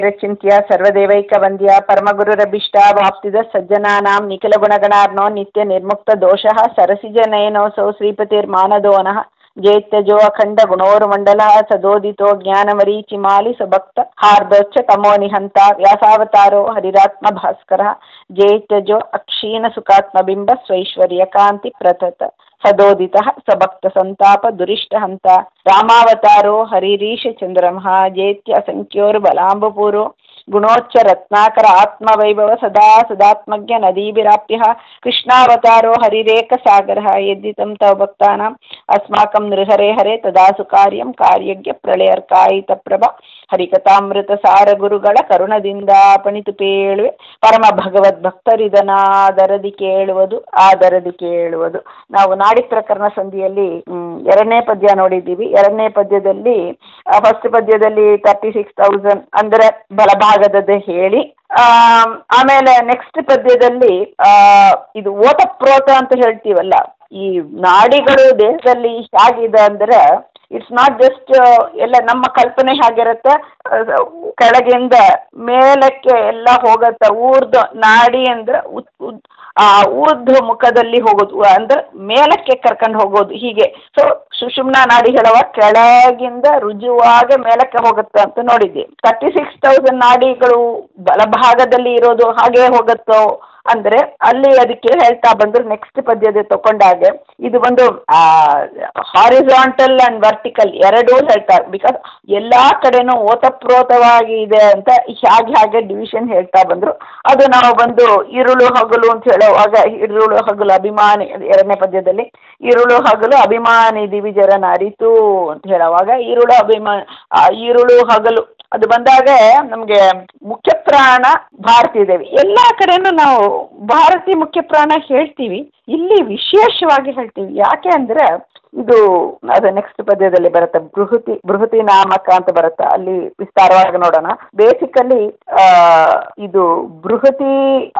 ಚಿಂತ್ಯ ಸರ್ವದೇವೈಕ ವಂದ್ಯ ಪರಮಗುರುರಭಿಷ್ಟ ವಾಪ್ತಿದ ಸಜ್ಜನಾನಾಂ ನಿಖಿಲ ಗುಣಗಣಾರ್ನೋ ನಿತ್ಯ ನಿರ್ಮುಕ್ತ ದೋಷಃ ಸರಸಿಜ ನಯನೋಸೌ ಶ್ರೀಪತಿರ್ಮಾನದೋನಃ ಜೇತ್ಯಜೋ ಅಖಂಡ ಗುಣೋರ್ಮಂಡಲ ಸದೋದಿತೋ ಜ್ಞಾನಮರೀಚಿಮಾಲಿ ಸುಭಕ್ತ ಹಾರ್ದೋಚ್ಚ ತಮೋ ನಿಹಂತ ವ್ಯಾಸಾವತಾರೋ ಹರಿರಾತ್ಮ ಭಾಸ್ಕರ ಜೇತ್ಯಜೋ ಅಕ್ಷೀಣ ಸುಖಾತ್ಮಬಿಂಬ ಸ್ವೈಶ್ವರ್ಯ ಕಾಂತಿ ಪ್ರತತ ಸದೋದಿತಃ ಸಭಕ್ತ ಸಂತಾಪ ದುರಿಷ್ಟ ಹಂತ ರಾಮಾವತಾರೋ ಹರಿರೀಶ ಚಂದ್ರಮಃ ಜೇತ್ಯ ಸಂಖ್ಯೋರ್ಬಲಾಂಬಪೂರೋ ಗುಣೋಚ್ಚ ರತ್ನಾಕರ ಆತ್ಮವೈಭವ ಸದಾ ಸದಾತ್ಮಜ್ಞ ನದೀಭಿರಾಪ್ಯ ಕೃಷ್ಣಾವತಾರೋ ಹರಿರೇಕ ಸಾಗರ ಯದ್ದಿತಂ ತವ ಭಕ್ತಾನಾಂ ಅಸ್ಮಾಕಂ ನೃಹರೆ ಹರೆ ತದಾಸು ಕಾರ್ಯಂ ಕಾರ್ಯಜ್ಞ ಪ್ರಳಯರ್ಕಾಯಿತ ಪ್ರಭ ಹರಿಕಥಾಮೃತ ಸಾರ ಗುರುಗಳ ಕರುಣದಿಂದ ಪಣಿತು ಪೇಳುವೆ ಪರಮ ಭಗವದ್ ಭಕ್ತರಿದನಾದರದಿ ಕೇಳುವುದು ಆದರದಿ ಕೇಳುವುದು ನಾವು ನಾಡಿ ಪ್ರಕರಣ ಸಂಧಿಯಲ್ಲಿ ಎರಡನೇ ಪದ್ಯ ನೋಡಿದ್ದೀವಿ ಎರಡನೇ ಪದ್ಯದಲ್ಲಿ ಫಸ್ಟ್ ಪದ್ಯದಲ್ಲಿ ತರ್ಟಿ ಸಿಕ್ಸ್ ತೌಸಂಡ್ ಅಂದರೆ ಬಲಭಾಗದದ್ದೇ ಹೇಳಿ ಆಮೇಲೆ ನೆಕ್ಸ್ಟ್ ಪದ್ಯದಲ್ಲಿ ಇದು ಓತಪ್ರೋತ ಅಂತ ಹೇಳ್ತೀವಲ್ಲ ಈ ನಾಡಿಗಳು ದೇಹದಲ್ಲಿ ಹೇಗಿದೆ ಅಂದ್ರೆ ಇಟ್ಸ್ ನಾಟ್ ಜಸ್ಟ್ ಎಲ್ಲ ನಮ್ಮ ಕಲ್ಪನೆ ಹೇಗಿರುತ್ತೆ ಕೆಳಗಿಂದ ಮೇಲಕ್ಕೆ ಎಲ್ಲ ಹೋಗತ್ತೆ ಊರ್ಧ್ವ ನಾಡಿ ಅಂದ್ರೆ ಆ ಊರ್ಧ್ವ ಮುಖದಲ್ಲಿ ಹೋಗೋದು ಅಂದ್ರೆ ಮೇಲಕ್ಕೆ ಕರ್ಕೊಂಡು ಹೋಗೋದು ಹೀಗೆ ಸೊ ಸುಷುಮ್ನ ನಾಡಿ ಹೇಳುವ ಕೆಳಗಿಂದ ರುಜುವಾಗಿ ಮೇಲಕ್ಕೆ ಹೋಗುತ್ತೆ ಅಂತ ನೋಡಿದ್ವಿ ತರ್ಟಿ ಸಿಕ್ಸ್ ತೌಸಂಡ್ ನಾಡಿಗಳು ಬಲಭಾಗದಲ್ಲಿ ಇರೋದು ಹಾಗೆ ಹೋಗುತ್ತೋ ಅಂದ್ರೆ ಅಲ್ಲಿ ಅದಕ್ಕೆ ಹೇಳ್ತಾ ಬಂದ್ರು ನೆಕ್ಸ್ಟ್ ಪದ್ಯದ ತಕೊಂಡಾಗೆ ಇದು ಒಂದು ಹಾರಿಜಾಂಟಲ್ ಅಂಡ್ ವರ್ಟಿಕಲ್ ಎರಡೂ ಹೇಳ್ತಾರೆ ಬಿಕಾಸ್ ಎಲ್ಲಾ ಕಡೆನೂ ಓತಪ್ರೋತವಾಗಿ ಇದೆ ಅಂತ ಹೇಗೆ ಹಾಗೆ ಡಿವಿಷನ್ ಹೇಳ್ತಾ ಬಂದ್ರು ಅದು ನಾವು ಬಂದು ಇರುಳು ಹಗಲು ಅಂತ ಹೇಳುವಾಗ ಇರುಳು ಹಗಲು ಅಭಿಮಾನಿ ಎರಡನೇ ಪದ್ಯದಲ್ಲಿ ಇರುಳು ಹಗಲು ಅಭಿಮಾನಿ ದಿವಿಜರನ ಅರಿತು ಅಂತ ಹೇಳುವಾಗ ಇರುಳು ಅಭಿಮಾ ಇರುಳು ಹಗಲು ಅದು ಬಂದಾಗ ನಮಗೆ ಮುಖ್ಯ ಪ್ರಾಣ ಭಾರತೀ ದೇವಿ ಎಲ್ಲ ಕಡೆನೂ ನಾವು ಭಾರತಿ ಮುಖ್ಯ ಪ್ರಾಣ ಹೇಳ್ತೀವಿ ಇಲ್ಲಿ ವಿಶೇಷವಾಗಿ ಹೇಳ್ತೀವಿ ಯಾಕೆ ಅಂದರೆ ಇದು ಅದು ನೆಕ್ಸ್ಟ್ ಪದ್ಯದಲ್ಲಿ ಬರುತ್ತೆ ಬೃಹತಿ ಬೃಹತಿ ನಾಮಕ ಅಂತ ಬರುತ್ತೆ ಅಲ್ಲಿ ವಿಸ್ತಾರವಾಗಿ ನೋಡೋಣ ಬೇಸಿಕಲಿ ಇದು ಬೃಹತಿ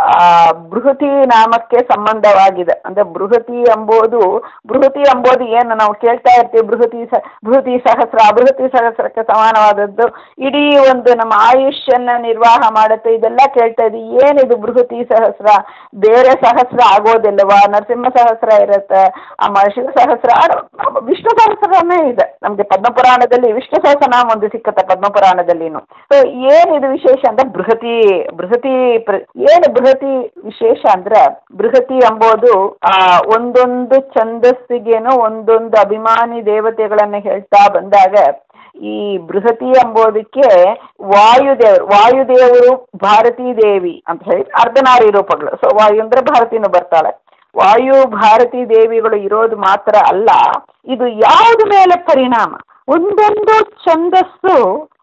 ಬೃಹತಿ ನಾಮಕ್ಕೆ ಸಂಬಂಧವಾಗಿದೆ ಅಂದ್ರೆ ಬೃಹತಿ ಎಂಬುದು ಬೃಹತಿ ಎಂಬುದು ಏನು ನಾವು ಕೇಳ್ತಾ ಇರ್ತೀವಿ ಬೃಹತಿ ಸ ಬೃಹತಿ ಸಹಸ್ರ ಬೃಹತಿ ಸಹಸ್ರಕ್ಕೆ ಸಮಾನವಾದದ್ದು ಇಡೀ ಒಂದು ನಮ್ಮ ಆಯುಷ್ಯನ್ನ ನಿರ್ವಾಹ ಮಾಡುತ್ತೆ ಇದೆಲ್ಲ ಕೇಳ್ತಾ ಇದ್ದೀವಿ ಏನಿದು ಬೃಹತಿ ಸಹಸ್ರ ಬೇರೆ ಸಹಸ್ರ ಆಗೋದಿಲ್ಲವಾ ನರಸಿಂಹ ಸಹಸ್ರ ಇರುತ್ತೆ ಆ ಶಿವ ಸಹಸ್ರ ವಿಷ್ಣು ಸಹಸ್ರನೇ ಇದೆ ನಮಗೆ ಪದ್ಮಪುರಾಣದಲ್ಲಿ ವಿಷ್ಣು ಸಹಸ್ರನಾಮ ಒಂದು ಸಿಕ್ಕತ್ತೆ ಪದ್ಮಪುರಾಣದಲ್ಲಿನು ಸೊ ಏನಿದು ವಿಶೇಷ ಅಂದ್ರೆ ಬೃಹತಿ ಬೃಹತಿ ಏನು ಬೃಹತಿ ವಿಶೇಷ ಅಂದ್ರೆ ಬೃಹತಿ ಎಂಬುದು ಆ ಒಂದೊಂದು ಛಂದಸ್ಸಿಗೇನು ಒಂದೊಂದು ಅಭಿಮಾನಿ ದೇವತೆಗಳನ್ನ ಹೇಳ್ತಾ ಬಂದಾಗ ಈ ಬೃಹತಿ ಎಂಬುದಕ್ಕೆ ವಾಯುದೇವರು ವಾಯುದೇವರು ಭಾರತೀ ದೇವಿ ಅಂತ ಹೇಳಿ ಅರ್ಧನಾರಿ ರೂಪಗಳು ಸೊ ವಾಯು ಅಂದ್ರೆ ಭಾರತೀನು ಬರ್ತಾಳೆ ವಾಯು ಭಾರತೀ ದೇವಿಗಳು ಇರೋದು ಮಾತ್ರ ಅಲ್ಲ ಇದು ಯಾವ್ದು ಮೇಲೆ ಪರಿಣಾಮ ಒಂದೊಂದು ಛಂದಸ್ಸು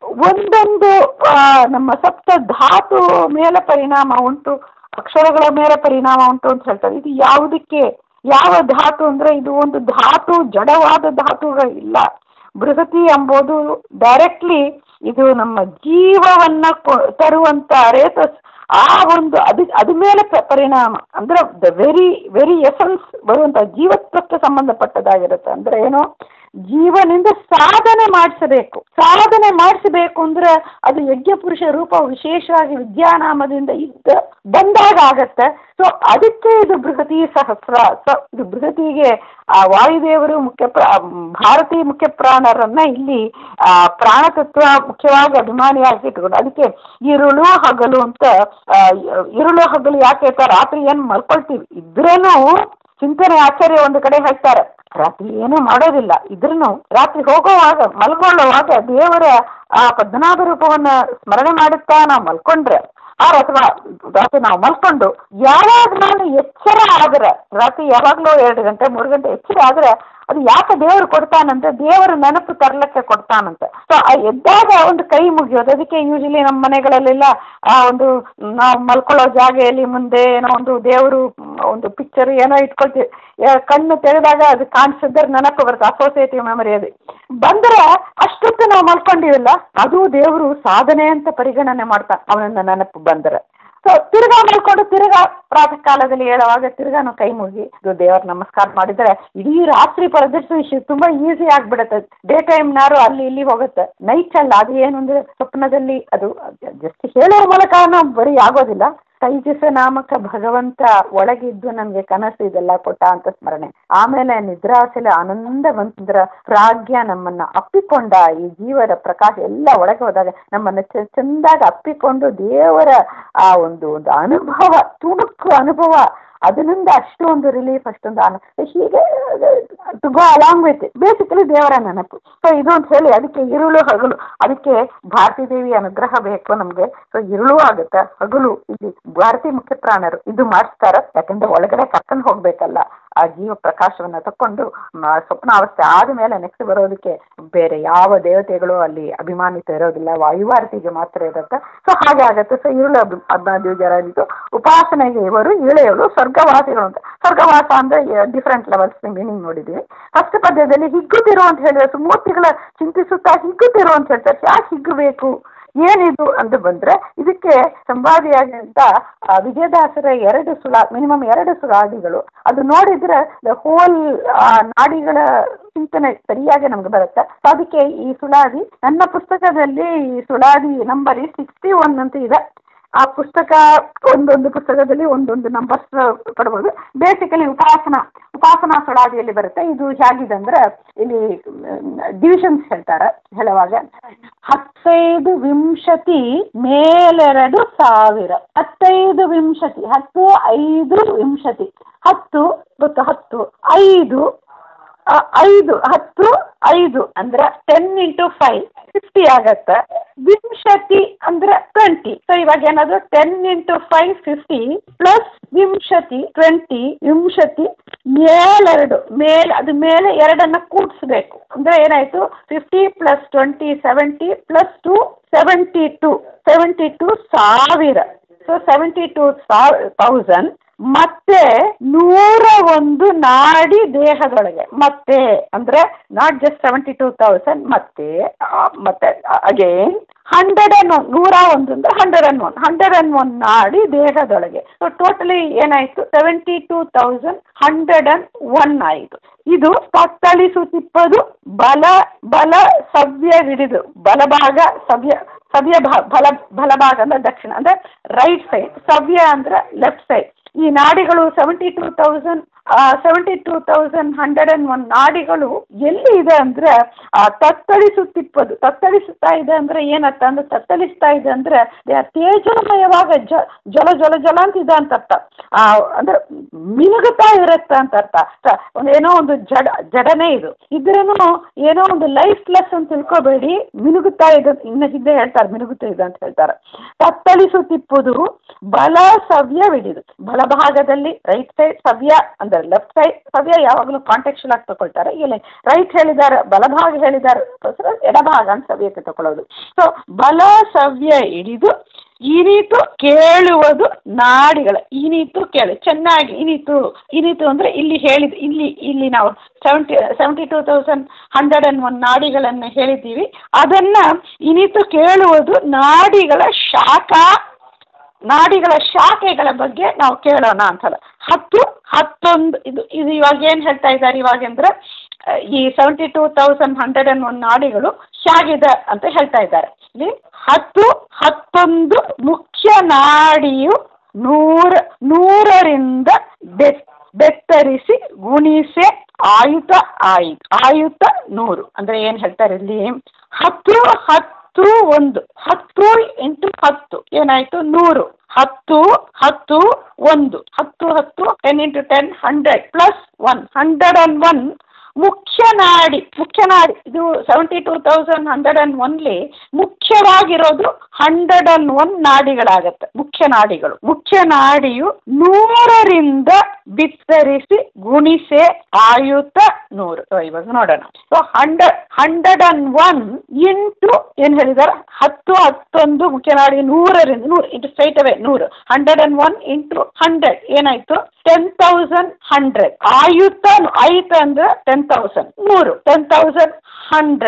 ಒಂದೊಂದು ನಮ್ಮ ಸಪ್ತ ಧಾತು ಮೇಲೆ ಪರಿಣಾಮ ಉಂಟು ಅಕ್ಷರಗಳ ಮೇಲೆ ಪರಿಣಾಮ ಉಂಟು ಅಂತ ಹೇಳ್ತಾರೆ ಇದು ಯಾವುದಕ್ಕೆ ಯಾವ ಧಾತು ಅಂದ್ರೆ ಇದು ಒಂದು ಧಾತು ಜಡವಾದ ಧಾತುಗಳಿಲ್ಲ ಬೃಹತಿ ಎಂಬುದು ಡೈರೆಕ್ಟ್ಲಿ ಇದು ನಮ್ಮ ಜೀವವನ್ನ ತರುವಂತ ರೇತಸ್ ಆ ಒಂದು ಅದು ಅದ ಮೇಲೆ ಪರಿಣಾಮ ಅಂದ್ರೆ ದ ವೆರಿ ವೆರಿ ಎಸೆನ್ಸ್ ಬರುವಂತ ಜೀವತ್ವಕ್ಕೆ ಸಂಬಂಧಪಟ್ಟದಾಗಿರುತ್ತೆ ಅಂದ್ರೆ ಏನು ಜೀವನಿಂದ ಸಾಧನೆ ಮಾಡಿಸಬೇಕು ಸಾಧನೆ ಮಾಡಿಸಬೇಕು ಅಂದ್ರೆ ಅದು ಯಜ್ಞ ಪುರುಷ ರೂಪ ವಿಶೇಷವಾಗಿ ವಿದ್ಯಾನಾಮದಿಂದ ಇದ್ದ ಬಂದಾಗ ಆಗತ್ತೆ ಸೊ ಅದಕ್ಕೆ ಇದು ಬೃಹತಿ ಸಹಸ್ರ ಸೊ ಇದು ಬೃಹತಿಗೆ ಆ ವಾಯುದೇವರು ಮುಖ್ಯ ಭಾರತೀಯ ಮುಖ್ಯ ಪ್ರಾಣರನ್ನ ಇಲ್ಲಿ ಆ ಪ್ರಾಣತತ್ವ ಮುಖ್ಯವಾಗಿ ಅಭಿಮಾನಿಯಾಗಿ ಇಟ್ಕೊಂಡು ಅದಕ್ಕೆ ಇರುಳು ಹಗಲು ಅಂತ ಇರುಳು ಹಗಲು ಯಾಕೆ ರಾತ್ರಿ ಏನು ಮಲ್ಕೊಳ್ತೀವಿ ಇದ್ರೇನು ಚಿಂತನೆ ಆಚಾರ್ಯ ಒಂದು ಕಡೆ ಹೇಳ್ತಾರೆ ರಾತ್ರಿ ಏನೂ ಮಾಡೋದಿಲ್ಲ ಇದ್ರೂ ರಾತ್ರಿ ಹೋಗುವಾಗ ಮಲ್ಕೊಳ್ಳುವಾಗ ದೇವರ ಆ ಪದ್ಮನಾಭ ರೂಪವನ್ನ ಸ್ಮರಣೆ ಮಾಡುತ್ತಾ ನಾವು ಮಲ್ಕೊಂಡ್ರೆ ಆ ಅಥವಾ ರಾತ್ರಿ ನಾವು ಮಲ್ಕೊಂಡು ಯಾವಾಗ ನಾನು ಎಚ್ಚರ ಆದ್ರೆ ರಾತ್ರಿ ಯಾವಾಗಲೂ ಎರಡು ಗಂಟೆ ಮೂರು ಗಂಟೆ ಎಚ್ಚರ ಆದ್ರೆ ಅದು ಯಾಕೆ ದೇವರು ಕೊಡ್ತಾನಂತೆ ದೇವರು ನೆನಪು ತರ್ಲಿಕ್ಕೆ ಕೊಡ್ತಾನಂತೆ ಸೊ ಆ ಎದ್ದಾಗ ಒಂದು ಕೈ ಮುಗಿಯೋದು ಅದಕ್ಕೆ ಯೂಶಲಿ ನಮ್ಮ ಮನೆಗಳಲ್ಲೆಲ್ಲ ಆ ಒಂದು ನಾವು ಮಲ್ಕೊಳ್ಳೋ ಜಾಗೆಯಲ್ಲಿ ಮುಂದೆ ಏನೋ ಒಂದು ದೇವರು ಒಂದು ಪಿಕ್ಚರ್ ಏನೋ ಇಟ್ಕೊಳ್ತೀವಿ ಕಣ್ಣು ತೆಗೆದಾಗ ಅದು ಕಾಣಿಸಿದ್ರೆ ನೆನಪು ಬರುತ್ತೆ ಅಸೋಸಿಯೇಟಿವ್ ಮೆಮೊರಿ ಅದು ಬಂದ್ರೆ ಅಷ್ಟೊತ್ತು ನಾವು ಮಲ್ಕೊಂಡಿವಲ್ಲ ಅದು ದೇವರು ಸಾಧನೆ ಅಂತ ಪರಿಗಣನೆ ಮಾಡ್ತಾ ಅವನನ್ನ ನೆನಪು ಬಂದರೆ ಸೊ ಸೊ ತಿರ್ಗಾ ಮಾಡ್ಕೊಂಡು ತಿರ್ಗಾ ಪ್ರಾತಃ ಕಾಲದಲ್ಲಿ ಹೇಳುವಾಗ ತಿರ್ಗಾನು ಕೈ ಮುಗಿ ಇದು ದೇವರ ನಮಸ್ಕಾರ ಮಾಡಿದ್ರೆ ಇಡೀ ರಾತ್ರಿ ಪ್ರದರ್ಶನ ತುಂಬಾ ಈಸಿ ಆಗ್ಬಿಡುತ್ತೆ ಡೇ ಟೈಮ್ನಾರು ಅಲ್ಲಿ ಇಲ್ಲಿ ಹೋಗುತ್ತೆ ನೈಟ್ ಅಲ್ಲ ಅದು ಏನು ಅಂದ್ರೆ ಸ್ವಪ್ನದಲ್ಲಿ ಅದು ಜಸ್ಟ್ ಹೇಳೋ ಮೂಲಕ ಬರೀ ಆಗೋದಿಲ್ಲ ತೈಜಸ ನಾಮಕ ಭಗವಂತ ಒಳಗಿದ್ದು ನಮ್ಗೆ ಕನಸು ಇದೆಲ್ಲ ಕೊಟ್ಟ ಅಂತ ಸ್ಮರಣೆ ಆಮೇಲೆ ನಿದ್ರಾಸಲೆ ಆನಂದ ಬಂದ್ರ ಪ್ರಾಗ್ಯ ನಮ್ಮನ್ನ ಅಪ್ಪಿಕೊಂಡ ಈ ಜೀವರ ಪ್ರಕಾಶ ಎಲ್ಲ ಒಳಗೆ ಹೋದಾಗ ನಮ್ಮನ್ನ ಚ- ಚಂದಾಗಿ ಅಪ್ಪಿಕೊಂಡು ದೇವರ ಆ ಒಂದು ಒಂದು ಅನುಭವ ತುಣುಕು ಅನುಭವ ಅದರಿಂದ ಅಷ್ಟೊಂದು ರಿಲೀಫ್ ಅಷ್ಟೊಂದು ಆನ ಹೀಗೆ to go along with basically ದೇವರ ನೆನಪು ಸೊ ಇದು ಅಂತ ಹೇಳಿ ಅದಕ್ಕೆ ಇರುಳು ಹಗಲು ಅದಕ್ಕೆ ಭಾರತೀ ದೇವಿ ಅನುಗ್ರಹ ಬೇಕು ನಮಗೆ ಸೊ ಇರುಳು ಆಗುತ್ತೆ ಹಗಲು ಇಲ್ಲಿ ಭಾರತೀ ಮುಖ್ಯ ಪ್ರಾಣರು ಇದು ಮಾಡಿಸ್ತಾರೆ ಯಾಕಂದ್ರೆ ಒಳಗಡೆ ಕರ್ಕೊಂಡು ಹೋಗ್ಬೇಕಲ್ಲ ಆ ಜೀವ ಪ್ರಕಾಶವನ್ನ ತಕೊಂಡು ಮ- ಸ್ವಪ್ನಾವಸ್ಥೆ ಆದಮೇಲೆ ನೆಕ್ಸ್ಟ್ ಬರೋದಕ್ಕೆ ಬೇರೆ ಯಾವ ದೇವತೆಗಳು ಅಲ್ಲಿ ಅಭಿಮಾನಿತ ಇರೋದಿಲ್ಲ ವಾಯುವಾರತಿಗೆ ಮಾತ್ರ ಇರುತ್ತೆ ಸೊ ಹಾಗೆ ಆಗುತ್ತೆ ಸೊ ಇರುಳು ಅಭಿ ಹದಿನೈದು ಜನ ಇದ್ದು ಉಪಾಸನೆಗೆ ಇವರು ಇಳೆಯಲು ಸ್ವರ್ಗವಾಸಿಗಳು ಅಂತ ಸ್ವರ್ಗವಾಸ ಅಂದ್ರೆ ಡಿಫ್ರೆಂಟ್ ಲೆವೆಲ್ಸ್ ಮೀನಿಂಗ್ ನೋಡಿದ್ವಿ ಫಸ್ಟ್ ಪದ್ಯದಲ್ಲಿ ಹಿಗ್ಗುತ್ತಿರು ಅಂತ ಹೇಳಿದ್ರೆ ಸೊ ಮೂರ್ತಿಗಳ ಚಿಂತಿಸುತ್ತಾ ಹಿಗ್ಗುತ್ತಿರು ಅಂತ ಹೇಳ್ತಾರೆ ಯಾಕೆ ಹಿಗ್ಗಬೇಕು ಏನಿದು ಅಂತ ಬಂದ್ರೆ ಇದಕ್ಕೆ ಸಂವಾದಿಯಾಗಿದ್ದ ಆ, ವಿಜಯದಾಸರ ಎರಡು ಸುಳಾ ಮಿನಿಮಮ್ ಎರಡು ಸುಳಾದಿಗಳು ಅದು ನೋಡಿದ್ರೆ ದ ಹೋಲ್ ನಾಡಿಗಳ ಚಿಂತನೆ ಸರಿಯಾಗಿ ನಮ್ಗೆ ಬರುತ್ತೆ ಸೊ ಅದಕ್ಕೆ ಈ ಸುಳಾದಿ ನನ್ನ ಪುಸ್ತಕದಲ್ಲಿ ಈ ಸುಳಾದಿ ನಂಬರ್ ಸಿಕ್ಸ್ಟಿ ಒನ್ ಅಂತ ಇದೆ ಆ ಪುಸ್ತಕ ಒಂದೊಂದು ಪುಸ್ತಕದಲ್ಲಿ ಒಂದೊಂದು ನಂಬರ್ಸ್ ಕೊಡ್ಬೋದು ಬೇಸಿಕಲಿ ಉಪಾಸನಾ ಉಪಾಸನಾ ಸುಳಾದಿಯಲ್ಲಿ ಬರುತ್ತೆ ಇದು ಹೇಗಿದೆ ಅಂದ್ರೆ ಇಲ್ಲಿ ಡಿವಿಷನ್ಸ್ ಹೇಳ್ತಾರೆ ಹೇಳುವಾಗ ಹತ್ತೈದು ವಿಂಶತಿ ಮೇಲೆರಡು ಸಾವಿರ ಹತ್ತೈದು ವಿಂಶತಿ ಹತ್ತು ಐದು ವಿಂಶತಿ ಹತ್ತು ಗೊತ್ತು ಹತ್ತು ಐದು ಆ, ಐದು ಹತ್ತು ಐದು ಅಂದ್ರೆ ಟೆನ್ ಇಂಟು ಫೈವ್ ಫಿಫ್ಟಿ ಆಗತ್ತೆ ವಿಂಶತಿ ಅಂದ್ರೆ ಟ್ವೆಂಟಿ ಸೊ ಇವಾಗ ಏನಾದ್ರು ten into five fifty plus ವಿಂಶತಿ ಟ್ವೆಂಟಿ ವಿಂಶತಿ ಮೇಲೆರಡು ಮೇಲೆ ಅದು ಮೇಲೆ ಎರಡನ್ನ ಕೂಡಿಸ್ಬೇಕು ಅಂದ್ರೆ ಏನಾಯ್ತು fifty plus twenty seventy plus two seventy two seventy two ಸಾವಿರ ಸೊ ಸೆವೆಂಟಿ ಟು ತೌಸಂಡ್ ಮತ್ತೆ ನೂರ ಒಂದು ನಾಡಿ ದೇಹದೊಳಗೆ ಮತ್ತೆ ಅಂದ್ರೆ not just seventy two thousand ಮತ್ತೆ ಆ, ಮತ್ತೆ ಅಗೇನ್ ಹಂಡ್ರೆಡ್ ಅಂಡ್ ಒನ್ ನೂರ ಒಂದು ಅಂದ್ರೆ hundred and one hundred and one ನಾಡಿ ದೇಹದೊಳಗೆ ಸೊ ಟೋಟಲಿ ಏನಾಯ್ತು seventy two thousand hundred and one ಆಯಿತು ಇದು ತತ್ತಳಿಸುತ್ತಿಪ್ಪದು ಬಲ ಬಲ ಸವ್ಯವಿಡಿದು ಬಲಭಾಗ ಸವ್ಯ ಸವ್ಯ ಭಾ ಬಲ ಬಲಭಾಗ ಅಂದ್ರೆ ದಕ್ಷಿಣ ಅಂದ್ರೆ ರೈಟ್ ಸೈಡ್ ಸವ್ಯ ಅಂದ್ರೆ ಲೆಫ್ಟ್ ಸೈಡ್ ಈ ನಾಡಿಗಳು seventy two thousand seventy two thousand hundred and one ನಾಡಿಗಳು ಎಲ್ಲಿ ಇದೆ ಅಂದ್ರೆ ಆ, ತತ್ತಳಿಸುತ್ತಿಪ್ಪದು ತತ್ತಳಿಸುತ್ತಾ ಇದೆ ಅಂದ್ರೆ ಏನರ್ಥ ಅಂದ್ರೆ ತತ್ತಳಿಸ್ತಾ ಇದೆ ಅಂದ್ರೆ they are ತೇಜೋಮಯವಾಗ ಜ ಜಲ ಜಲ ಜಲ ಅಂತ ಇದೆ ಅಂತ ಅರ್ಥ ಆ, ಅಂದ್ರೆ ಮಿನುಗುತ್ತಾ ಇರುತ್ತೆ ಅಂತ ಅರ್ಥ ಸ- ಒಂದ್ ಏನೋ ಒಂದು ಜಡ ಜಡನೇ ಇದು ಇದ್ರೂ ಏನೋ ಒಂದು ಲೈಫ್ ಲೆಸ್ ಅಂತ ತಿಳ್ಕೊಬೇಡಿ ಮಿನುಗುತ್ತಾ ಇದೆ ಇನ್ನು ಹಿಂದೆ ಹೇಳ್ತಾರೆ ಮಿನುಗುತ್ತಾ ಇದೆ ಅಂತ ಹೇಳ್ತಾರೆ ತತ್ತಳಿಸುತ್ತಿಪ್ಪುದು ಬಲ ಸವ್ಯವಿಡಿದು ಬಲಭಾಗದಲ್ಲಿ ರೈಟ್ ಸೈಡ್ ಸವ್ಯ ಅಂದ್ರೆ ಲೆಫ್ಟ್ ಸೈಡ್ ಸವ್ಯ ಯಾವಾಗಲೂ ಕಾಂಟೆಕ್ಚುಲ್ ಆಗಿ ತಗೊಳ್ತಾರೆ ಇಲ್ಲಿ ರೈಟ್ ಹೇಳಿದ್ದಾರೆ ಬಲಭಾಗ ಹೇಳಿದ್ದಾರೆ ಅದಕ್ಕೋಸ್ಕರ ಎಡಭಾಗ ಅಂತ ಸವ್ಯಕ್ಕೆ ತಗೊಳ್ಳೋದು ಸೊ ಬಲ ಸವ್ಯ ಹಿಡಿದು ಇನಿತು ಕೇಳುವುದು ನಾಡಿಗಳ ಇನಿತು ಕೇಳಿ ಚೆನ್ನಾಗಿ ಇನಿತು ಇನಿತು ಅಂದ್ರೆ ಇಲ್ಲಿ ಹೇಳಿದ ಇಲ್ಲಿ ಇಲ್ಲಿ ನಾವು seventy seventy two thousand hundred and one ನಾಡಿಗಳನ್ನು ಹೇಳಿದ್ದೀವಿ ಅದನ್ನ ಇನಿತು ಕೇಳುವುದು ನಾಡಿಗಳ ಶಾಖ ನಾಡಿಗಳ ಶಾಖೆಗಳ ಬಗ್ಗೆ ನಾವು ಕೇಳೋಣ ಅಂತಲ್ಲ ಹತ್ತು ಹತ್ತೊಂದು ಇದು ಇದು ಇವಾಗ ಏನು ಹೇಳ್ತಾ ಇದ್ದಾರೆ ಇವಾಗ ಅಂದ್ರೆ ಆ, ಈ seventy two thousand hundred and one ನಾಡಿಗಳು ಶಾಗಿದೆ ಅಂತ ಹೇಳ್ತಾ ಇದ್ದಾರೆ ಇಲ್ಲಿ ಹತ್ತು ಹತ್ತೊಂದು ಮುಖ್ಯ ನಾಡಿಯು ನೂರ ನೂರರಿಂದ ಬೆತ್ ಬೆತ್ತರಿಸಿ ಗುಣಿಸೆ ಆಯುತ ಆಯಿತು ಆಯುತ ನೂರು ಅಂದ್ರೆ ಏನು ಹೇಳ್ತಾರೆ ಇಲ್ಲಿ ಹತ್ತು ಹತ್ತು ಒಂದು ಹತ್ತು ಇಂಟು ಹತ್ತು ಏನಾಯ್ತು ನೂರು ಹತ್ತು ಹತ್ತು ಒಂದು ಹತ್ತು ಹತ್ತು ten into ten hundred plus one hundred and one ಮುಖ್ಯ ನಾಡಿ ಮುಖ್ಯ ನಾಡಿ ಇದು seventy two thousand hundred and only ಮುಖ್ಯವಾಗಿರೋದು ಹಂಡ್ರೆಡ್ ಅಂಡ್ ಒನ್ ನಾಡಿಗಳಾಗತ್ತೆ ಮುಖ್ಯ ನಾಡಿಗಳು ಮುಖ್ಯ ನಾಡಿಯು ನೂರರಿಂದ ಬಿತ್ತರಿಸಿ ಗುಣಿಸೆ ಆಯುತ ನೂರು So, ಇವಾಗ ನೋಡೋಣ so hundred hundred and one into ಏನು ಹೇಳಿದಾರೆ ಹತ್ತು ಹತ್ತೊಂದು ಮುಖ್ಯ ನಾಡಿ ನೂರರಿಂದ ನೂರು ಇಂಟು ಸ್ಟ್ರೈಟ್ ಅವೇ ನೂರು hundred and one into hundred ಏನಾಯ್ತು ಟೆನ್ ತೌಸಂಡ್ ಹಂಡ್ರೆಡ್ ಆಯುತ ಆಯುತ ಅಂದ್ರೆ ಟೆನ್ ತೌಸಂಡ್ ನೂರು ಟೆನ್ ತೌಸಂಡ್ ಹಂಡ್ರೆಡ್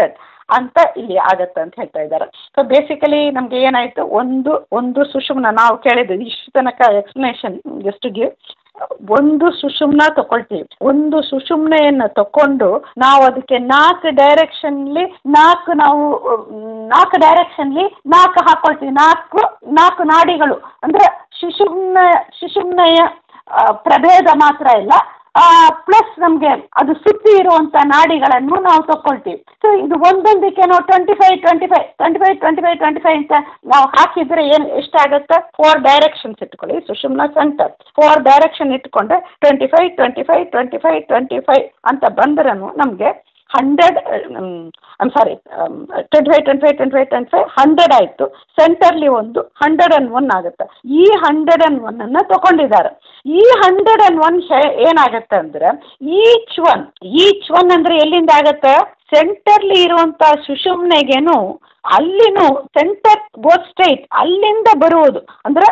ಅಂತ ಇಲ್ಲಿ ಆಗತ್ತೆ ಅಂತ ಹೇಳ್ತಾ ಇದ್ದಾರೆ ಸೊ ಬೇಸಿಕಲಿ ನಮಗೆ ಏನಾಯಿತು ಒಂದು ಒಂದು ಸುಷುಮ್ನ ನಾವು ಕೇಳಿದ್ದು ಇಷ್ಟು ತನಕ ಎಕ್ಸ್ಪ್ಲನೇಷನ್ ಜಸ್ಟ್ ಗಿವ್ ಒಂದು ಸುಷುಮ್ನ ತಗೊಳ್ತೀವಿ ಒಂದು ಸುಷುಮ್ನೆಯನ್ನು ತಕೊಂಡು ನಾವು ಅದಕ್ಕೆ ನಾಲ್ಕು ಡೈರೆಕ್ಷನ್ಲಿ ನಾಲ್ಕು ನಾವು ನಾಲ್ಕು ಡೈರೆಕ್ಷನ್ಲಿ ನಾಲ್ಕು ಹಾಕೊಳ್ತೀವಿ ನಾಲ್ಕು ನಾಲ್ಕು ನಾಡಿಗಳು ಅಂದರೆ ಸುಷುಮ್ನ ಸುಷುಮ್ನೆಯ ಆ, ಪ್ರಭೇದ ಮಾತ್ರ ಇಲ್ಲ ಪ್ಲಸ್ ನಮಗೆ ಅದು ಸುತ್ತಿ ಇರುವಂಥ ನಾಡಿಗಳನ್ನು ನಾವು ತಗೊಳ್ತೀವಿ ಸೊ ಇದು ಒಂದೊಂದಕ್ಕೆ ನಾವು twenty five twenty five twenty five twenty five twenty five ಅಂತ ನಾವು ಹಾಕಿದರೆ ಏನು ಎಷ್ಟಾಗುತ್ತೆ ಫೋರ್ ಡೈರೆಕ್ಷನ್ಸ್ ಇಟ್ಕೊಳ್ಳಿ ಸುಷುಮ್ನ ಸೆಂಟರ್ ಫೋರ್ ಡೈರೆಕ್ಷನ್ ಇಟ್ಕೊಂಡ್ರೆ twenty five twenty five twenty five twenty five ಅಂತ ಬಂದ್ರೂ ನಮಗೆ hundred I'm sorry twenty five twenty five twenty five twenty five hundred ಆಯಿತು ಸೆಂಟರ್ಲಿ ಒಂದು ಹಂಡ್ರೆಡ್ ಆ್ಯಂಡ್ ಒನ್ ಆಗುತ್ತೆ ಈ ಹಂಡ್ರೆಡ್ ಆ್ಯಂಡ್ ಒನ್ನನ್ನು ತಗೊಂಡಿದ್ದಾರೆ ಈ ಹಂಡ್ರೆಡ್ ಆ್ಯಂಡ್ ಒನ್ ಏನಾಗುತ್ತೆ ಅಂದರೆ ಈಚ್ ಒನ್ ಈಚ್ ಒನ್ ಅಂದರೆ ಎಲ್ಲಿಂದ ಆಗುತ್ತೆ ಸೆಂಟರ್ಲಿ ಇರುವಂಥ ಸುಷುಮ್ನೆಗೇನು ಅಲ್ಲಿನೂ ಸೆಂಟರ್ ಗೋತ್ ಸ್ಟ್ರೈಟ್ ಅಲ್ಲಿಂದ ಬರುವುದು ಅಂದರೆ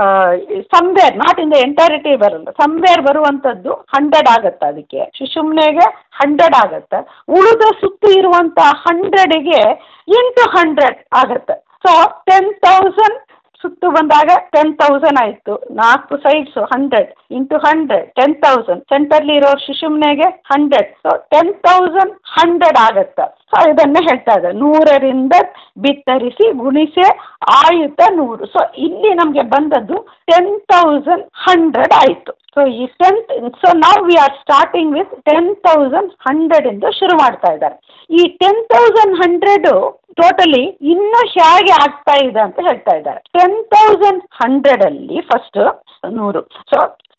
somewhere not in the entirety ಬರಲ್ಲ ಸಮ್ವೇರ್ ಬರುವಂಥದ್ದು ಹಂಡ್ರೆಡ್ ಆಗುತ್ತೆ ಅದಕ್ಕೆ ಸುಷುಮ್ನೆಗೆ ಹಂಡ್ರೆಡ್ ಆಗುತ್ತೆ ಉಳಿದ ಸುತ್ತು ಇರುವಂಥ ಹಂಡ್ರೆಡಿಗೆ ಇಂಟು ಹಂಡ್ರೆಡ್ ಆಗುತ್ತೆ ಸೊ ಟೆನ್ ತೌಸಂಡ್ ಸುತ್ತು ಬಂದಾಗ ಟೆನ್ ತೌಸಂಡ್ ಆಯಿತು ನಾಲ್ಕು sides hundred into hundred ten thousand centrally ಇರೋ ಶಿಶುಮ್ನೆಗೆ hundred so ten thousand hundred ಆಗತ್ತೆ ಸೊ ಇದನ್ನೇ ಹೇಳ್ತಾ ಇದ್ದಾರೆ ನೂರರಿಂದ ಬಿತ್ತರಿಸಿ ಗುಣಿಸೆ ಆಯುತ ನೂರು ಸೊ ಇಲ್ಲಿ ನಮಗೆ ಬಂದದ್ದು ಟೆನ್ ತೌಸಂಡ್ ಹಂಡ್ರೆಡ್ ಆಯಿತು ಸೊ ಈ ಟೆನ್ ಸೊ ನಾವು we are starting with ten thousand hundred ಎಂದು ಶುರು ಮಾಡ್ತಾ ಇದ್ದಾರೆ ಈ ಟೆನ್ ತೌಸಂಡ್ ಹಂಡ್ರೆಡು ಟೋಟಲಿ ಇನ್ನೂ ಹೇಗೆ ಆಗ್ತಾ ಇದೆ ಅಂತ ಹೇಳ್ತಾ ಇದ್ದಾರೆ ಟೆನ್ ತೌಸಂಡ್ ಹಂಡ್ರೆಡಲ್ಲಿ ಫಸ್ಟ್ ನೂರು ಸೊ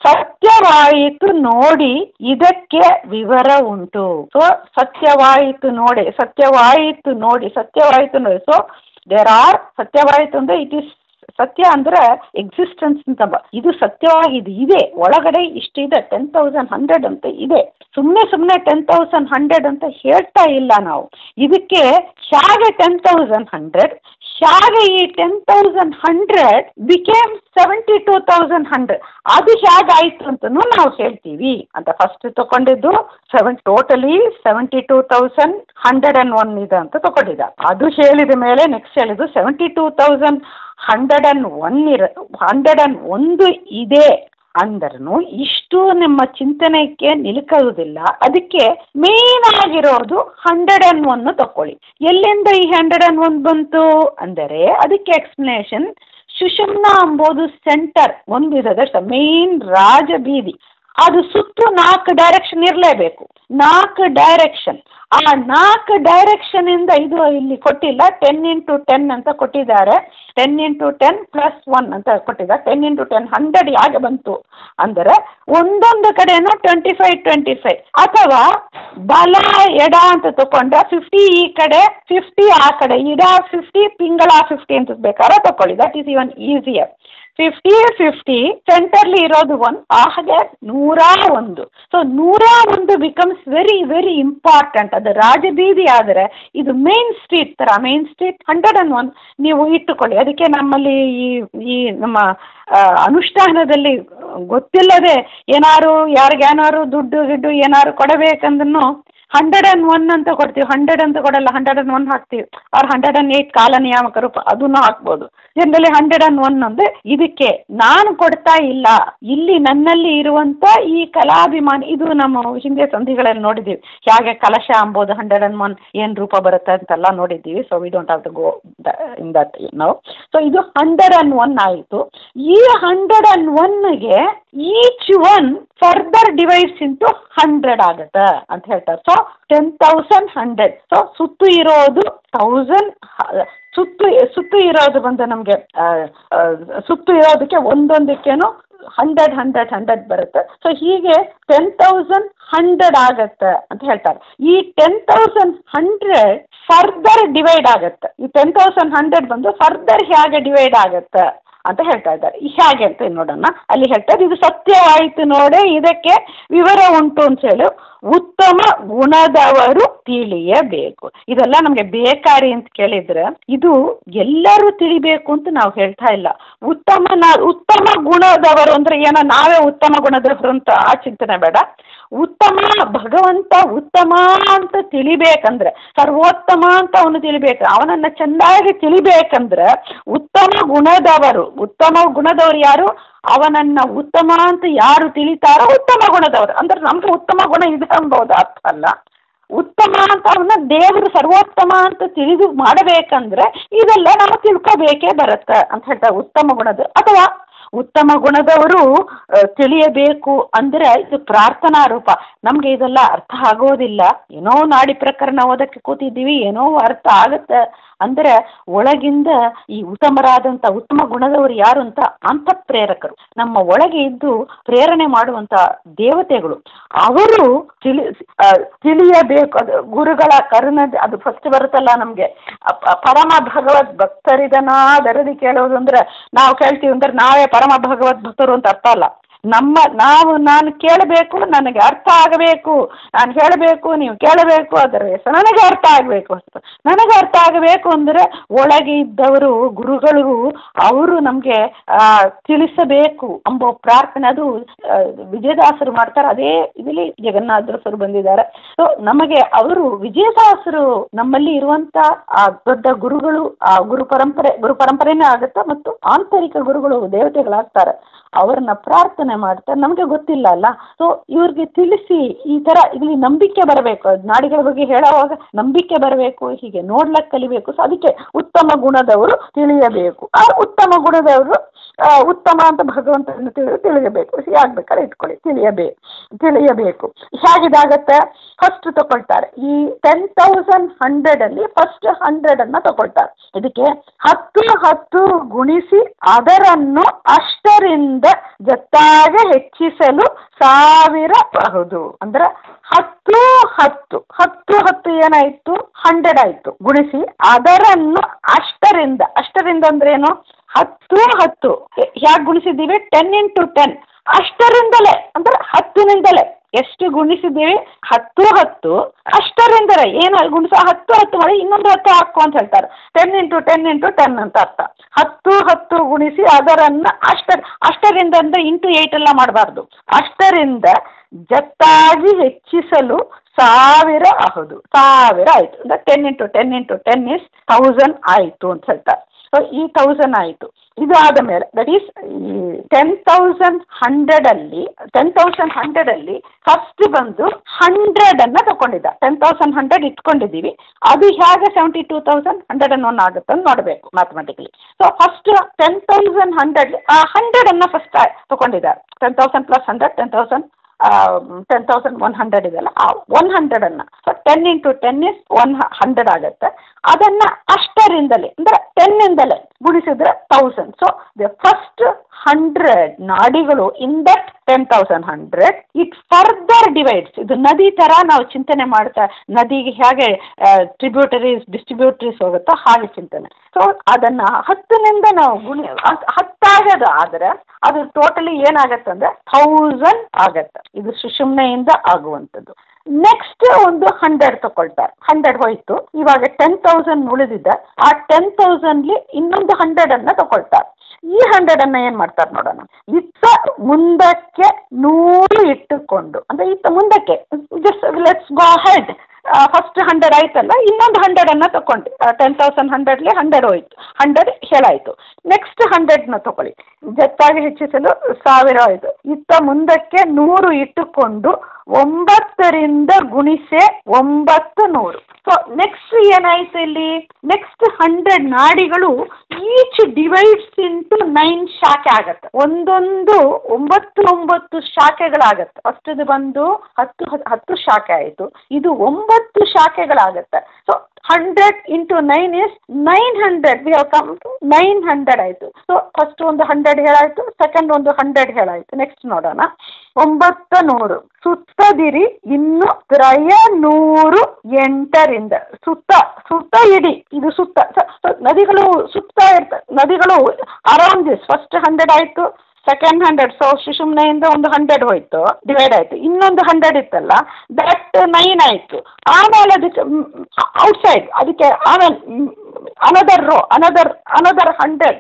ಸತ್ಯವಾಯಿತು ನೋಡಿ ಇದಕ್ಕೆ ವಿವರ ಉಂಟು ಸೊ ಸತ್ಯವಾಯಿತು ನೋಡಿ ಸತ್ಯವಾಯಿತು ನೋಡಿ ಸತ್ಯವಾಯಿತು ನೋಡಿ ಸೊ ದೇರ್ ಆರ್ ಸತ್ಯವಾಯಿತು ಅಂದರೆ ಇಟ್ ಈಸ್ ಸತ್ಯ ಅಂದ್ರೆ ಎಕ್ಸಿಸ್ಟೆನ್ಸ್ ಅಂತ ಬ ಇದು ಸತ್ಯವಾಗಿ ಇದು ಇದೆ ಒಳಗಡೆ ಇಷ್ಟಿದೆ ಟೆನ್ ತೌಸಂಡ್ ಹಂಡ್ರೆಡ್ ಅಂತ ಇದೆ ಸುಮ್ಮನೆ ಸುಮ್ಮನೆ ಟೆನ್ ತೌಸಂಡ್ ಹಂಡ್ರೆಡ್ ಅಂತ ಹೇಳ್ತಾ ಇಲ್ಲ ನಾವು ಇದಕ್ಕೆ ಹೇಗೆ ಟೆನ್ ತೌಸಂಡ್ ಹಂಡ್ರೆಡ್ ಹೇಗೆ ಈ ten thousand hundred became seventy two thousand hundred ಅದು ಹೇಗಾಯಿತು ಅಂತಲೂ ನಾವು ಹೇಳ್ತೀವಿ ಅಂತ ಫಸ್ಟ್ ತಗೊಂಡಿದ್ದು seven totally seventy two thousand hundred and one ಇದೆ ಅಂತ ತಗೊಂಡಿದ್ದ ಅದು ಹೇಳಿದ ಮೇಲೆ ನೆಕ್ಸ್ಟ್ ಹೇಳಿದ್ದು seventy two thousand hundred and one ಇರ ಹಂಡ್ರೆಡ್ ಆ್ಯಂಡ್ ಒಂದು ಇದೆ ಅಂದ್ರೂ ಇಷ್ಟು ನಿಮ್ಮ ಚಿಂತನೆಗೆ ನಿಲುಕುವುದಿಲ್ಲ ಅದಕ್ಕೆ ಮೇನ್ ಆಗಿರೋದು ಹಂಡ್ರೆಡ್ ಆ್ಯಂಡ್ ಒನ್ ತಕೊಳ್ಳಿ ಎಲ್ಲಿಂದ ಈ ಹಂಡ್ರೆಡ್ ಆ್ಯಂಡ್ ಒನ್ ಬಂತು ಅಂದರೆ ಅದಕ್ಕೆ ಎಕ್ಸ್ಪ್ಲನೇಷನ್ ಸುಷುಮ್ನ ಎಂಬುದು ಸೆಂಟರ್ ಒಂದಿದೆ ದಟ್ಸ್ ಮೇನ್ ರಾಜಬೀದಿ ಅದು ಸುತ್ತು ನಾಲ್ಕು ಡೈರೆಕ್ಷನ್ ಇರಲೇಬೇಕು ನಾಲ್ಕು ಡೈರೆಕ್ಷನ್ ಆ ನಾಲ್ಕು ಡೈರೆಕ್ಷನಿಂದ ಇದು ಇಲ್ಲಿ ಕೊಟ್ಟಿಲ್ಲ ಟೆನ್ ಇಂಟು ಟೆನ್ ಅಂತ ಕೊಟ್ಟಿದ್ದಾರೆ ten into ten plus one ಅಂತ ಕೊಟ್ಟಿದ್ದಾರೆ ಟೆನ್ ಇಂಟು ಟೆನ್ ಹಂಡ್ರೆಡ್ ಯಾಕೆ ಬಂತು ಅಂದರೆ ಒಂದೊಂದು ಕಡೆನೂ ಟ್ವೆಂಟಿ ಫೈವ್ ಟ್ವೆಂಟಿ ಫೈವ್ ಅಥವಾ ಬಲ ಎಡ ಅಂತ ತಗೊಂಡ್ರೆ ಫಿಫ್ಟಿ ಈ ಕಡೆ ಫಿಫ್ಟಿ ಆ ಕಡೆ ಇಡ ಫಿಫ್ಟಿ ಪಿಂಗಳ ಫಿಫ್ಟಿ ಅಂತ ಬೇಕಾದ್ರೆ ತಗೊಳ್ಳಿ that is even easier fifty fifty centrally ಇರೋದು ಒನ್ ಹಾಗೆ ನೂರ ಒಂದು ಸೊ ನೂರ ಒಂದು ಬಿಕಮ್ಸ್ ವೆರಿ ವೆರಿ ಇಂಪಾರ್ಟೆಂಟ್ ಅದು ರಾಜಬೀದಿ ಆದರೆ ಇದು ಮೇನ್ ಸ್ಟ್ರೀಟ್ ಥರ main street hundred and one ನೀವು ಇಟ್ಟುಕೊಳ್ಳಿ ಅದಕ್ಕೆ ನಮ್ಮಲ್ಲಿ ಈ ಈ ನಮ್ಮ ಆ, ಅನುಷ್ಠಾನದಲ್ಲಿ ಗೊತ್ತಿಲ್ಲದೆ ಏನಾರು ಯಾರಿಗೇನಾರು ದುಡ್ಡು ಗಿಡ್ಡು ಏನಾರು ಕೊಡಬೇಕಂದ್ರೂ ಹಂಡ್ರೆಡ್ ಆ್ಯಂಡ್ ಒನ್ ಅಂತ ಕೊಡ್ತೀವಿ ಹಂಡ್ರೆಡ್ ಅಂತ ಕೊಡಲ್ಲ ಹಂಡ್ರೆಡ್ ಆ್ಯಂಡ್ ಒನ್ ಹಾಕ್ತೀವಿ ಅವ್ರು ಹಂಡ್ರೆಡ್ ಆ್ಯಂಡ್ ಏಯ್ಟ್ ಕಾಲ ನಿಯಾಮಕ ರೂಪ ಅದನ್ನು ಹಾಕ್ಬೋದು ಜನರಲಿ ಹಂಡ್ರೆಡ್ ಆ್ಯಂಡ್ ಒನ್ ಅಂದರೆ ಇದಕ್ಕೆ ನಾನು ಕೊಡ್ತಾ ಇಲ್ಲ ಇಲ್ಲಿ ನನ್ನಲ್ಲಿ ಇರುವಂಥ ಈ ಕಲಾಭಿಮಾನಿ ಇದು ನಮ್ಮ ಹಿಂದೆ ಸಂಧಿಗಳಲ್ಲಿ ನೋಡಿದ್ದೀವಿ ಹೇಗೆ ಕಲಶ ಅಂಬೋದು ಹಂಡ್ರೆಡ್ ಆ್ಯಂಡ್ ಒನ್ ಏನು ರೂಪ ಬರುತ್ತೆ ಅಂತೆಲ್ಲ ನೋಡಿದ್ದೀವಿ so we don't have to go in that ನಾವು ಸೊ ಇದು ಹಂಡ್ರೆಡ್ ಆ್ಯಂಡ್ ಒನ್ ಆಯಿತು ಈ ಹಂಡ್ರೆಡ್ ಆ್ಯಂಡ್ ಒನ್ಗೆ each one further divides into hundred ಆಗುತ್ತೆ ಅಂತ ಹೇಳ್ತಾರೆ so ten thousand hundred so ಸುತ್ತು ಇರೋದು ತೌಸಂಡ್ ಸುತ್ತು ಸುತ್ತು ಇರೋದು ಬಂದು ನಮಗೆ ಸುತ್ತು ಇರೋದಕ್ಕೆ ಒಂದೊಂದಕ್ಕೇನು ಹಂಡ್ರೆಡ್ ಹಂಡ್ರೆಡ್ ಹಂಡ್ರೆಡ್ ಬರುತ್ತೆ ಸೊ ಹೀಗೆ ಟೆನ್ ತೌಸಂಡ್ ಹಂಡ್ರೆಡ್ ಆಗತ್ತೆ ಅಂತ ಹೇಳ್ತಾರೆ ಈ ten thousand hundred further divide ಆಗುತ್ತೆ ಈ ಟೆನ್ ತೌಸಂಡ್ ಹಂಡ್ರೆಡ್ ಬಂದು ಫರ್ದರ್ ಹೇಗೆ ಡಿವೈಡ್ ಆಗುತ್ತೆ ಅಂತ ಹೇಳ್ತಾ ಇದ್ದಾರೆ ಈ ಹೇಗೆ ಅಂತ ನೋಡೋಣ ಅಲ್ಲಿ ಹೇಳ್ತಾರೆ ಇದು ಸತ್ಯವಾಯಿತು ನೋಡೆ ಇದಕ್ಕೆ ವಿವರ ಉಂಟು ಅಂತ ಹೇಳಿ ಉತ್ತಮ ಗುಣದವರು ತಿಳಿಯಬೇಕು ಇದೆಲ್ಲ ನಮಗೆ ಬೇಕಾರಿ ಅಂತ ಕೇಳಿದ್ರೆ ಇದು ಎಲ್ಲರೂ ತಿಳಿಬೇಕು ಅಂತ ನಾವು ಹೇಳ್ತಾ ಇಲ್ಲ ಉತ್ತಮ ಉತ್ತಮ ಗುಣದವರು ಅಂದ್ರೆ ಏನೋ ನಾವೇ ಉತ್ತಮ ಗುಣದವರು ಅಂತ ಆ ಚಿಂತನೆ ಬೇಡ ಉತ್ತಮ ಭಗವಂತ ಉತ್ತಮ ಅಂತ ತಿಳಿಬೇಕಂದ್ರೆ ಸರ್ವೋತ್ತಮ ಅಂತ ಅವನು ತಿಳಿಬೇಕು ಅವನನ್ನು ಚೆಂದಾಗಿ ತಿಳಿಬೇಕಂದ್ರೆ ಉತ್ತಮ ಗುಣದವರು ಉತ್ತಮ ಗುಣದವರು ಯಾರು ಅವನನ್ನ ಉತ್ತಮ ಅಂತ ಯಾರು ತಿಳಿತಾರೋ ಉತ್ತಮ ಗುಣದವರು ಅಂದ್ರೆ ನಮ್ಗೆ ಉತ್ತಮ ಗುಣ ಇದೆ ಅಂಬೋದು ಅರ್ಥ ಅಲ್ಲ ಉತ್ತಮ ಅಂತ ಅವನ್ನ ದೇವರು ಸರ್ವೋತ್ತಮ ಅಂತ ತಿಳಿದು ಮಾಡಬೇಕಂದ್ರೆ ಇದೆಲ್ಲ ನಾವು ತಿಳ್ಕೋಬೇಕೇ ಬರುತ್ತೆ ಅಂತ ಹೇಳ್ತಾರೆ ಉತ್ತಮ ಗುಣದ ಅಥವಾ ಉತ್ತಮ ಗುಣದವರು ತಿಳಿಯಬೇಕು ಅಂದರೆ ಇದು ಪ್ರಾರ್ಥನಾ ರೂಪ ನಮಗೆ ಇದೆಲ್ಲ ಅರ್ಥ ಆಗೋದಿಲ್ಲ ಏನೋ ನಾಡಿ ಪ್ರಕರಣ ಓದಕ್ಕೆ ಕೂತಿದ್ದೀವಿ ಏನೋ ಅರ್ಥ ಆಗುತ್ತೆ ಅಂದರೆ ಒಳಗಿಂದ ಈ ಉತ್ತಮರಾದಂಥ ಉತ್ತಮ ಗುಣದವರು ಯಾರು ಅಂತ ಅಂತಃಪ್ರೇರಕರು ನಮ್ಮ ಒಳಗೆ ಇದ್ದು ಪ್ರೇರಣೆ ಮಾಡುವಂಥ ದೇವತೆಗಳು ಅವರು ತಿಳಿ ತಿಳಿಯಬೇಕು ಅದು ಗುರುಗಳ ಕರುಣ ಅದು ಫಸ್ಟ್ ಬರುತ್ತಲ್ಲ ನಮಗೆ ಪರಮ ಭಗವದ್ ಭಕ್ತರಿದನಾದರದಿ ಕೇಳೋದು ಅಂದ್ರೆ ನಾವು ಕೇಳ್ತೀವಿ ಅಂದ್ರೆ ನಾವೇ ಪರಮ ಭಗವದ್ ಭಕ್ತರು ಅಂತ ಅರ್ಥ ಅಲ್ಲ ನಮ್ಮ ನಾವು ನಾನು ಕೇಳಬೇಕು ನನಗೆ ಅರ್ಥ ಆಗಬೇಕು ನಾನು ಹೇಳಬೇಕು ನೀವು ಕೇಳಬೇಕು ಅದರ ಹೆಸರು ನನಗೆ ಅರ್ಥ ಆಗಬೇಕು ನನಗೆ ಅರ್ಥ ಆಗಬೇಕು ಅಂದರೆ ಒಳಗೆ ಇದ್ದವರು ಗುರುಗಳು ಅವರು ನಮಗೆ ತಿಳಿಸಬೇಕು ಎಂಬ ಪ್ರಾರ್ಥನೆ ಅದು ವಿಜಯದಾಸರು ಮಾಡ್ತಾರೆ ಅದೇ ಇದರಲ್ಲಿ ಜಗನ್ನಾಥರಸರು ಬಂದಿದ್ದಾರೆ ಸೊ ನಮಗೆ ಅವರು ವಿಜಯದಾಸರು ನಮ್ಮಲ್ಲಿ ಇರುವಂಥ ಆ ದೊಡ್ಡ ಗುರುಗಳು ಆ ಗುರು ಪರಂಪರೆ ಗುರು ಪರಂಪರೆನೇ ಆಗುತ್ತೆ ಮತ್ತು ಆಂತರಿಕ ಗುರುಗಳು ದೇವತೆಗಳಾಗ್ತಾರೆ ಅವರನ್ನ ಪ್ರಾರ್ಥನೆ ಮಾಡ್ತಾರೆ ನಮಗೆ ಗೊತ್ತಿಲ್ಲ ಅಲ್ಲ ಸೊ ಇವ್ರಿಗೆ ತಿಳಿಸಿ ಈ ಥರ ಇಲ್ಲಿ ನಂಬಿಕೆ ಬರಬೇಕು ನಾಡಿಗಳ ಬಗ್ಗೆ ಹೇಳುವಾಗ ನಂಬಿಕೆ ಬರಬೇಕು ಹೀಗೆ ನೋಡ್ಲಕ್ಕೆ ಕಲಿಬೇಕು ಸೊ ಅದಕ್ಕೆ ಉತ್ತಮ ಗುಣದವರು ತಿಳಿಯಬೇಕು ಆ ಉತ್ತಮ ಗುಣದವರು ಉತ್ತಮ ಅಂತ ಭಗವಂತನ ತಿಳಿದು ತಿಳಿಯಬೇಕು ಆಗ್ಬೇಕಾದ್ರೆ ಇಟ್ಕೊಳ್ಳಿ ತಿಳಿಯಬೇಕು ತಿಳಿಯಬೇಕು ಹೇಗಿದಾಗತ್ತೆ ಫಸ್ಟ್ ತಗೊಳ್ತಾರೆ ಈ ಟೆನ್ ತೌಸಂಡ್ ಹಂಡ್ರೆಡಲ್ಲಿ ಫಸ್ಟ್ ಹಂಡ್ರೆಡನ್ನು ತಗೊಳ್ತಾರೆ ಇದಕ್ಕೆ ಹತ್ತು ಹತ್ತು ಗುಣಿಸಿ ಅದರನ್ನು ಅಷ್ಟರಿಂದ ಜೊತ್ತಾಗೆ ಹೆಚ್ಚಿಸಲು ಸಾವಿರಬಹುದು ಅಂದ್ರೆ ಹತ್ತು ಹತ್ತು ಹತ್ತು ಹತ್ತು ಏನಾಯ್ತು ಹಂಡ್ರೆಡ್ ಆಯ್ತು ಗುಣಿಸಿ ಅದರನ್ನು ಅಷ್ಟರಿಂದ ಅಷ್ಟರಿಂದ ಅಂದ್ರೆ ಏನು ಹತ್ತು ಹತ್ತು ಹೇಗೆ ಗುಣಿಸಿದ್ದೀವಿ ಟೆನ್ ಇಂಟು ಟೆನ್ ಅಷ್ಟರಿಂದಲೇ ಅಂದ್ರೆ ಹತ್ತಿನಿಂದಲೇ ಎಷ್ಟು ಗುಣಿಸಿದ್ದೀವಿ ಹತ್ತು ಹತ್ತು ಅಷ್ಟರಿಂದಲೇ ಏನು ಗುಣಿಸೋ ಹತ್ತು ಹತ್ತು ಮಾಡಿ ಇನ್ನೊಂದು ಹತ್ತು ಹಾಕು ಅಂತ ಹೇಳ್ತಾರೆ ten into ten into ten ಅಂತ ಅರ್ಥ ಹತ್ತು ಹತ್ತು ಗುಣಿಸಿ ಅದರನ್ನು ಅಷ್ಟ ಅಷ್ಟರಿಂದ ಅಂದರೆ ಇಂಟು ಏಯ್ಟ್ ಎಲ್ಲ ಮಾಡಬಾರ್ದು ಅಷ್ಟರಿಂದ ಜತ್ತಾಗಿ ಹೆಚ್ಚಿಸಲು ಸಾವಿರ ಆಗೋದು ಸಾವಿರ ಆಯಿತು ಅಂದರೆ ten into ten into ten is thousand ಆಯಿತು ಅಂತ ಹೇಳ್ತಾರೆ ಸೊ ಈ ಥೌಸಂಡ್ ಆಯಿತು ಇದು ಆದ ಮೇಲೆ ದಟ್ ಈಸ್ ಟೆನ್ ತೌಸಂಡ್ ಹಂಡ್ರೆಡಲ್ಲಿ ಟೆನ್ ತೌಸಂಡ್ ಹಂಡ್ರೆಡಲ್ಲಿ ಫಸ್ಟ್ ಬಂದು ಹಂಡ್ರೆಡನ್ನು ತಗೊಂಡಿದ್ದ ಟೆನ್ ತೌಸಂಡ್ ಹಂಡ್ರೆಡ್ ಇಟ್ಕೊಂಡಿದ್ದೀವಿ ಅದು ಹೇಗೆ ಸೆವೆಂಟಿ ಟೂ ತೌಸಂಡ್ ಹಂಡ್ರೆಡ್ ಅನ್ನು ಒನ್ ಆಗುತ್ತೆ ಅಂತ ನೋಡಬೇಕು mathematically so first ten thousand hundred ಆ ಹಂಡ್ರೆಡನ್ನು ಫಸ್ಟ್ ತಗೊಂಡಿದ್ದಾರೆ ten thousand plus hundred ten thousand ten thousand one hundred ಇದೆಯಲ್ಲ ಆ ಒನ್ ಹಂಡ್ರೆಡನ್ನು so ten into ten is one hundred ಆಗುತ್ತೆ ಅದನ್ನು ಅಷ್ಟರಿಂದಲೇ ಅಂದರೆ ಟೆನ್ನಿಂದಲೇ ಗುಣಿಸಿದ್ರೆ thousand so the first hundred ನಾಡಿಗಳು in that ten thousand hundred it further divides ಇದು ನದಿ ಥರ ನಾವು ಚಿಂತನೆ ಮಾಡ್ತಾ ನದಿಗೆ ಹೇಗೆ ಟ್ರಿಬ್ಯೂಟರೀಸ್ ಡಿಸ್ಟ್ರಿಬ್ಯೂಟರೀಸ್ ಹೋಗುತ್ತೋ ಹಾಗೆ ಚಿಂತನೆ ಸೊ ಅದನ್ನು ಹತ್ತಿನಿಂದ ನಾವು ಗುಣಿ ಹತ್ತಾಗದು ಆದರೆ ಅದು ಟೋಟಲಿ ಏನಾಗತ್ತೆ ಅಂದರೆ ಥೌಸಂಡ್ ಆಗತ್ತೆ ಇದು ಸುಷುಮ್ನೆಯಿಂದ ಆಗುವಂಥದ್ದು ನೆಕ್ಸ್ಟ್ ಒಂದು ಹಂಡ್ರೆಡ್ ತಗೊಳ್ತಾರೆ ಹಂಡ್ರೆಡ್ ಹೋಯ್ತು ಇವಾಗ ಟೆನ್ ತೌಸಂಡ್ ಉಳಿದಿದೆ ಆ ಟೆನ್ ತೌಸಂಡ್ಲಿ ಇನ್ನೊಂದು ಹಂಡ್ರೆಡನ್ನು ತಗೊಳ್ತಾರೆ ಈ ಹಂಡ್ರೆಡನ್ನು ಏನು ಮಾಡ್ತಾರೆ ನೋಡೋಣ ಇತ್ತ ಮುಂದಕ್ಕೆ ನೂರು ಇಟ್ಟುಕೊಂಡು ಅಂದರೆ ಇತ್ತ ಮುಂದಕ್ಕೆ just let's go head first hundred ಆಯ್ತಲ್ಲ ಇನ್ನೊಂದು ಹಂಡ್ರೆಡನ್ನು ತಗೊಂಡು ಟೆನ್ ತೌಸಂಡ್ ಹಂಡ್ರೆಡ್ಲಿ ಹಂಡ್ರೆಡ್ ಹೋಯ್ತು ಹಂಡ್ರೆಡ್ ಹೇಳಾಯಿತು ನೆಕ್ಸ್ಟ್ ಹಂಡ್ರೆಡ್ನ ತಗೊಳ್ಳಿ ಜೊತ್ತಾಗಿ ಹೆಚ್ಚಿಸಲು ಸಾವಿರ ಆಯಿತು ಇತ್ತ ಮುಂದಕ್ಕೆ ನೂರು ಇಟ್ಟುಕೊಂಡು ಒಂಬತ್ತರಿಂದ ಗುಣಿಸೆ ಒಂಬತ್ತು ನೂರು ಸೊ ನೆಕ್ಸ್ಟ್ ಏನಾಯ್ತು ಇಲ್ಲಿ ನೆಕ್ಸ್ಟ್ ಹಂಡ್ರೆಡ್ ನಾಡಿಗಳು ಈಚ್ ಡಿವೈಡ್ಸ್ ಇಂಟು ನೈನ್ ಶಾಖೆ ಆಗತ್ತೆ ಒಂದೊಂದು ಒಂಬತ್ತು ಒಂಬತ್ತು ಶಾಖೆಗಳಾಗತ್ತೆ ಫಸ್ಟ್ದು ಬಂದು ಹತ್ತು ಹತ್ತು ಶಾಖೆ ಆಯಿತು ಇದು ಒಂಬತ್ತು ಶಾಖೆಗಳಾಗತ್ತೆ so hundred into nine is nine hundred we have come to nine hundred ಆಯಿತು ಸೊ ಫಸ್ಟ್ ಒಂದು ಹಂಡ್ರೆಡ್ ಹೇಳಾಯಿತು ಸೆಕೆಂಡ್ ಒಂದು ಹಂಡ್ರೆಡ್ ಹೇಳಾಯಿತು ನೆಕ್ಸ್ಟ್ ನೋಡೋಣ ಒಂಬತ್ತು ನೂರು ಸುತ್ತದಿರಿ ಇನ್ನು ತ್ರಯ ನೂರು ಎಂಟರಿಂದ ಸುತ್ತ ಸುತ್ತ ಇಡಿ ಇದು ಸುತ್ತ ನದಿಗಳು ಸುತ್ತ ಇರ್ತ ನದಿಗಳು ಅರೌಂಡ್ ದಿಸ್ ಫಸ್ಟ್ ಹಂಡ್ರೆಡ್ ಆಯಿತು ಸೆಕೆಂಡ್ ಹಂಡ್ರೆಡ್ ಸೊ ಸುಷುಮ್ನೆಯಿಂದ ಒಂದು ಹಂಡ್ರೆಡ್ ಹೋಯ್ತು ಡಿವೈಡ್ ಆಯಿತು ಇನ್ನೊಂದು ಹಂಡ್ರೆಡ್ ಇತ್ತಲ್ಲ ದಟ್ ನೈನ್ ಆಯಿತು ಆಮೇಲೆ ಅದಕ್ಕೆ ಔಟ್ಸೈಡ್ ಅದಕ್ಕೆ ಆಮೇಲೆ another row another another hundred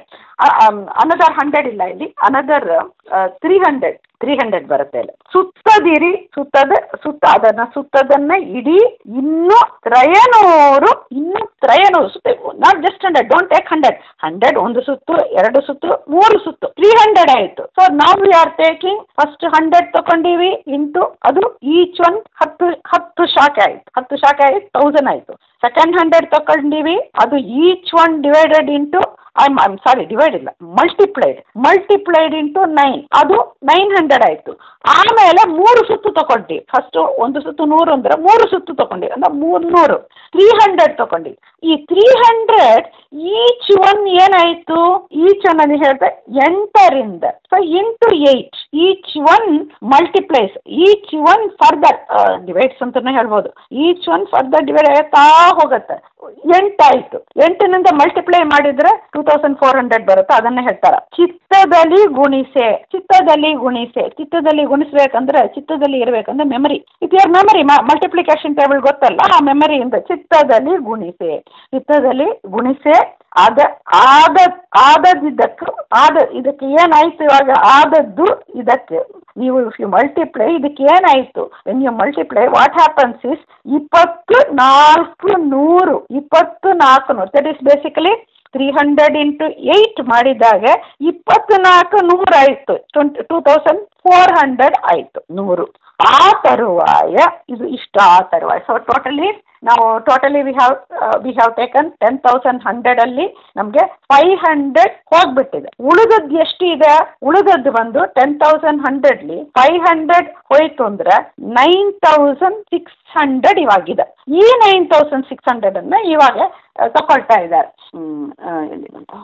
another hundred ಇಲ್ಲ ಇಲ್ಲಿ another three hundred three hundred ಬರುತ್ತೆ ಇಲ್ಲಿ ಸುತ್ತದಿರಿ ಸುತ್ತದ ಸುತ್ತ ಅದನ್ನ ಸುತ್ತದನ್ನ ಇಡೀ ಇನ್ನು ತ್ರಯನೂರು ಇನ್ನು ತ್ರಯನೂರು ಸುತ್ತ not just hundred don't take hundred hundred ಒಂದು ಸುತ್ತು ಎರಡು ಸುತ್ತು ಮೂರು ಸುತ್ತು ತ್ರೀ ಹಂಡ್ರೆಡ್ ಆಯಿತು ಸೊ ನಾವು we are taking first hundred ತಗೊಂಡಿವಿ ಇಂಟು ಅದು ಈಚ್ ಒನ್ ಹತ್ತು ಹತ್ತು ಶಾಖೆ ಆಯಿತು ಹತ್ತು ಶಾಖೆ ಆಯ್ತು ತೌಸಂಡ್ ಆಯಿತು ಸೆಕೆಂಡ್ ಹಂಡ್ರೆಡ್ ತಗೊಂಡಿವಿ ಅದು each one divided into I'm I'm sorry divide ಇಲ್ಲ ಮಲ್ಟಿಪ್ಲೈಡ್ ಮಲ್ಟಿಪ್ಲೈಡ್ ಇಂಟು ನೈನ್ ಅದು ನೈನ್ ಹಂಡ್ರೆಡ್ ಆಯಿತು ಆಮೇಲೆ ಮೂರು ಸುತ್ತು ತಗೊಂಡು ಫಸ್ಟು ಒಂದು ಸುತ್ತು ನೂರು ಅಂದರೆ ಮೂರು ಸುತ್ತು ತಗೊಂಡು ಅಂದ್ರೆ ಮೂರ್ನೂರು ತ್ರೀ ಹಂಡ್ರೆಡ್ ತಗೊಂಡು ಈ ತ್ರೀ ಹಂಡ್ರೆಡ್ ಈಚ್ ಒನ್ ಏನಾಯಿತು ಈಚ್ ಒನ್ ಅಂತ ಹೇಳಿದ್ರೆ ಎಂಟರಿಂದ so into eight each one multiplies each one further divides ಅಂತಲೇ ಹೇಳ್ಬೋದು ಈಚ್ ಒನ್ ಫರ್ದರ್ ಡಿವೈಡ್ ಆಗ್ತಾ ಹೋಗುತ್ತೆ ಎಂಟಾಯಿತು ಎಂಟಿನಿಂದ ಮಲ್ಟಿಪ್ಲೈ ಮಾಡಿದರೆ ಟೂ ತೌಸಂಡ್ ಫೋರ್ ಹಂಡ್ರೆಡ್ ಬರುತ್ತೆ ಅದನ್ನೇ ಹೇಳ್ತಾರೆ ಚಿತ್ತದಲ್ಲಿ ಗುಣಿಸೆ ಚಿತ್ತದಲ್ಲಿ ಗುಣಿಸೆ ಚಿತ್ತದಲ್ಲಿ ಗುಣಿಸ್ಬೇಕಂದ್ರೆ ಚಿತ್ತದಲ್ಲಿ ಇರಬೇಕಂದ್ರೆ ಮೆಮರಿ ಇದು ಯಾರು ಮೆಮರಿ ಮಲ್ಟಿಪ್ಲಿಕೇಶನ್ ಟೇಬಲ್ ಗೊತ್ತಲ್ಲ ಆ ಮೆಮರಿಯಿಂದ ಚಿತ್ತದಲ್ಲಿ ಗುಣಿಸೆ ಚಿತ್ತದಲ್ಲಿ ಗುಣಿಸೆ ಆದ ಆದ ಆದದಿದ್ದಕ್ಕೆ ಆದ ಇದಕ್ಕೆ ಏನಾಯ್ತು ಇವಾಗ ಆದದ್ದು ಇದಕ್ಕೆ ನೀವು ಇಫ್ ಯು ಮಲ್ಟಿಪ್ಲೈ ಇದಕ್ಕೆ ಏನಾಯಿತು when you multiply what happens is ಇಪ್ಪತ್ತು ನಾಲ್ಕು ನೂರು ಇಪ್ಪತ್ತು ನಾಲ್ಕು ನೂರು that is basically three hundred into eight ಮಾಡಿದಾಗ ಇಪ್ಪತ್ನಾಲ್ಕು ನೂರು ಆಯಿತು twenty two thousand four hundred ಆಯಿತು ನೂರು ಆ ತರುವಾಯ ಇದು ಇಷ್ಟ ಆ ತರುವಾಯ ಸೊ ಟೋಟಲಿ ನಾವು totally we have we have taken ten thousand ಹಂಡ್ರೆಡಲ್ಲಿ ನಮಗೆ ಫೈವ್ ಹಂಡ್ರೆಡ್ ಹೋಗ್ಬಿಟ್ಟಿದೆ ಉಳಿದದ್ದು ಎಷ್ಟು ಇದೆ ಉಳಿದದ್ದು ಬಂದು ಟೆನ್ ತೌಸಂಡ್ ಹಂಡ್ರೆಡ್ಲಿ ಫೈವ್ ಹಂಡ್ರೆಡ್ ಹೋಯ್ತು ಅಂದರೆ ನೈನ್ ತೌಸಂಡ್ ಸಿಕ್ಸ್ ಹಂಡ್ರೆಡ್ ಇವಾಗಿದೆ ಈ ನೈನ್ ತೌಸಂಡ್ ಸಿಕ್ಸ್ ಹಂಡ್ರೆಡನ್ನು ಇವಾಗ ತಗೊಳ್ತಾ ಇದ್ದಾರೆ ಎಲ್ಲಿ ಬಂತು?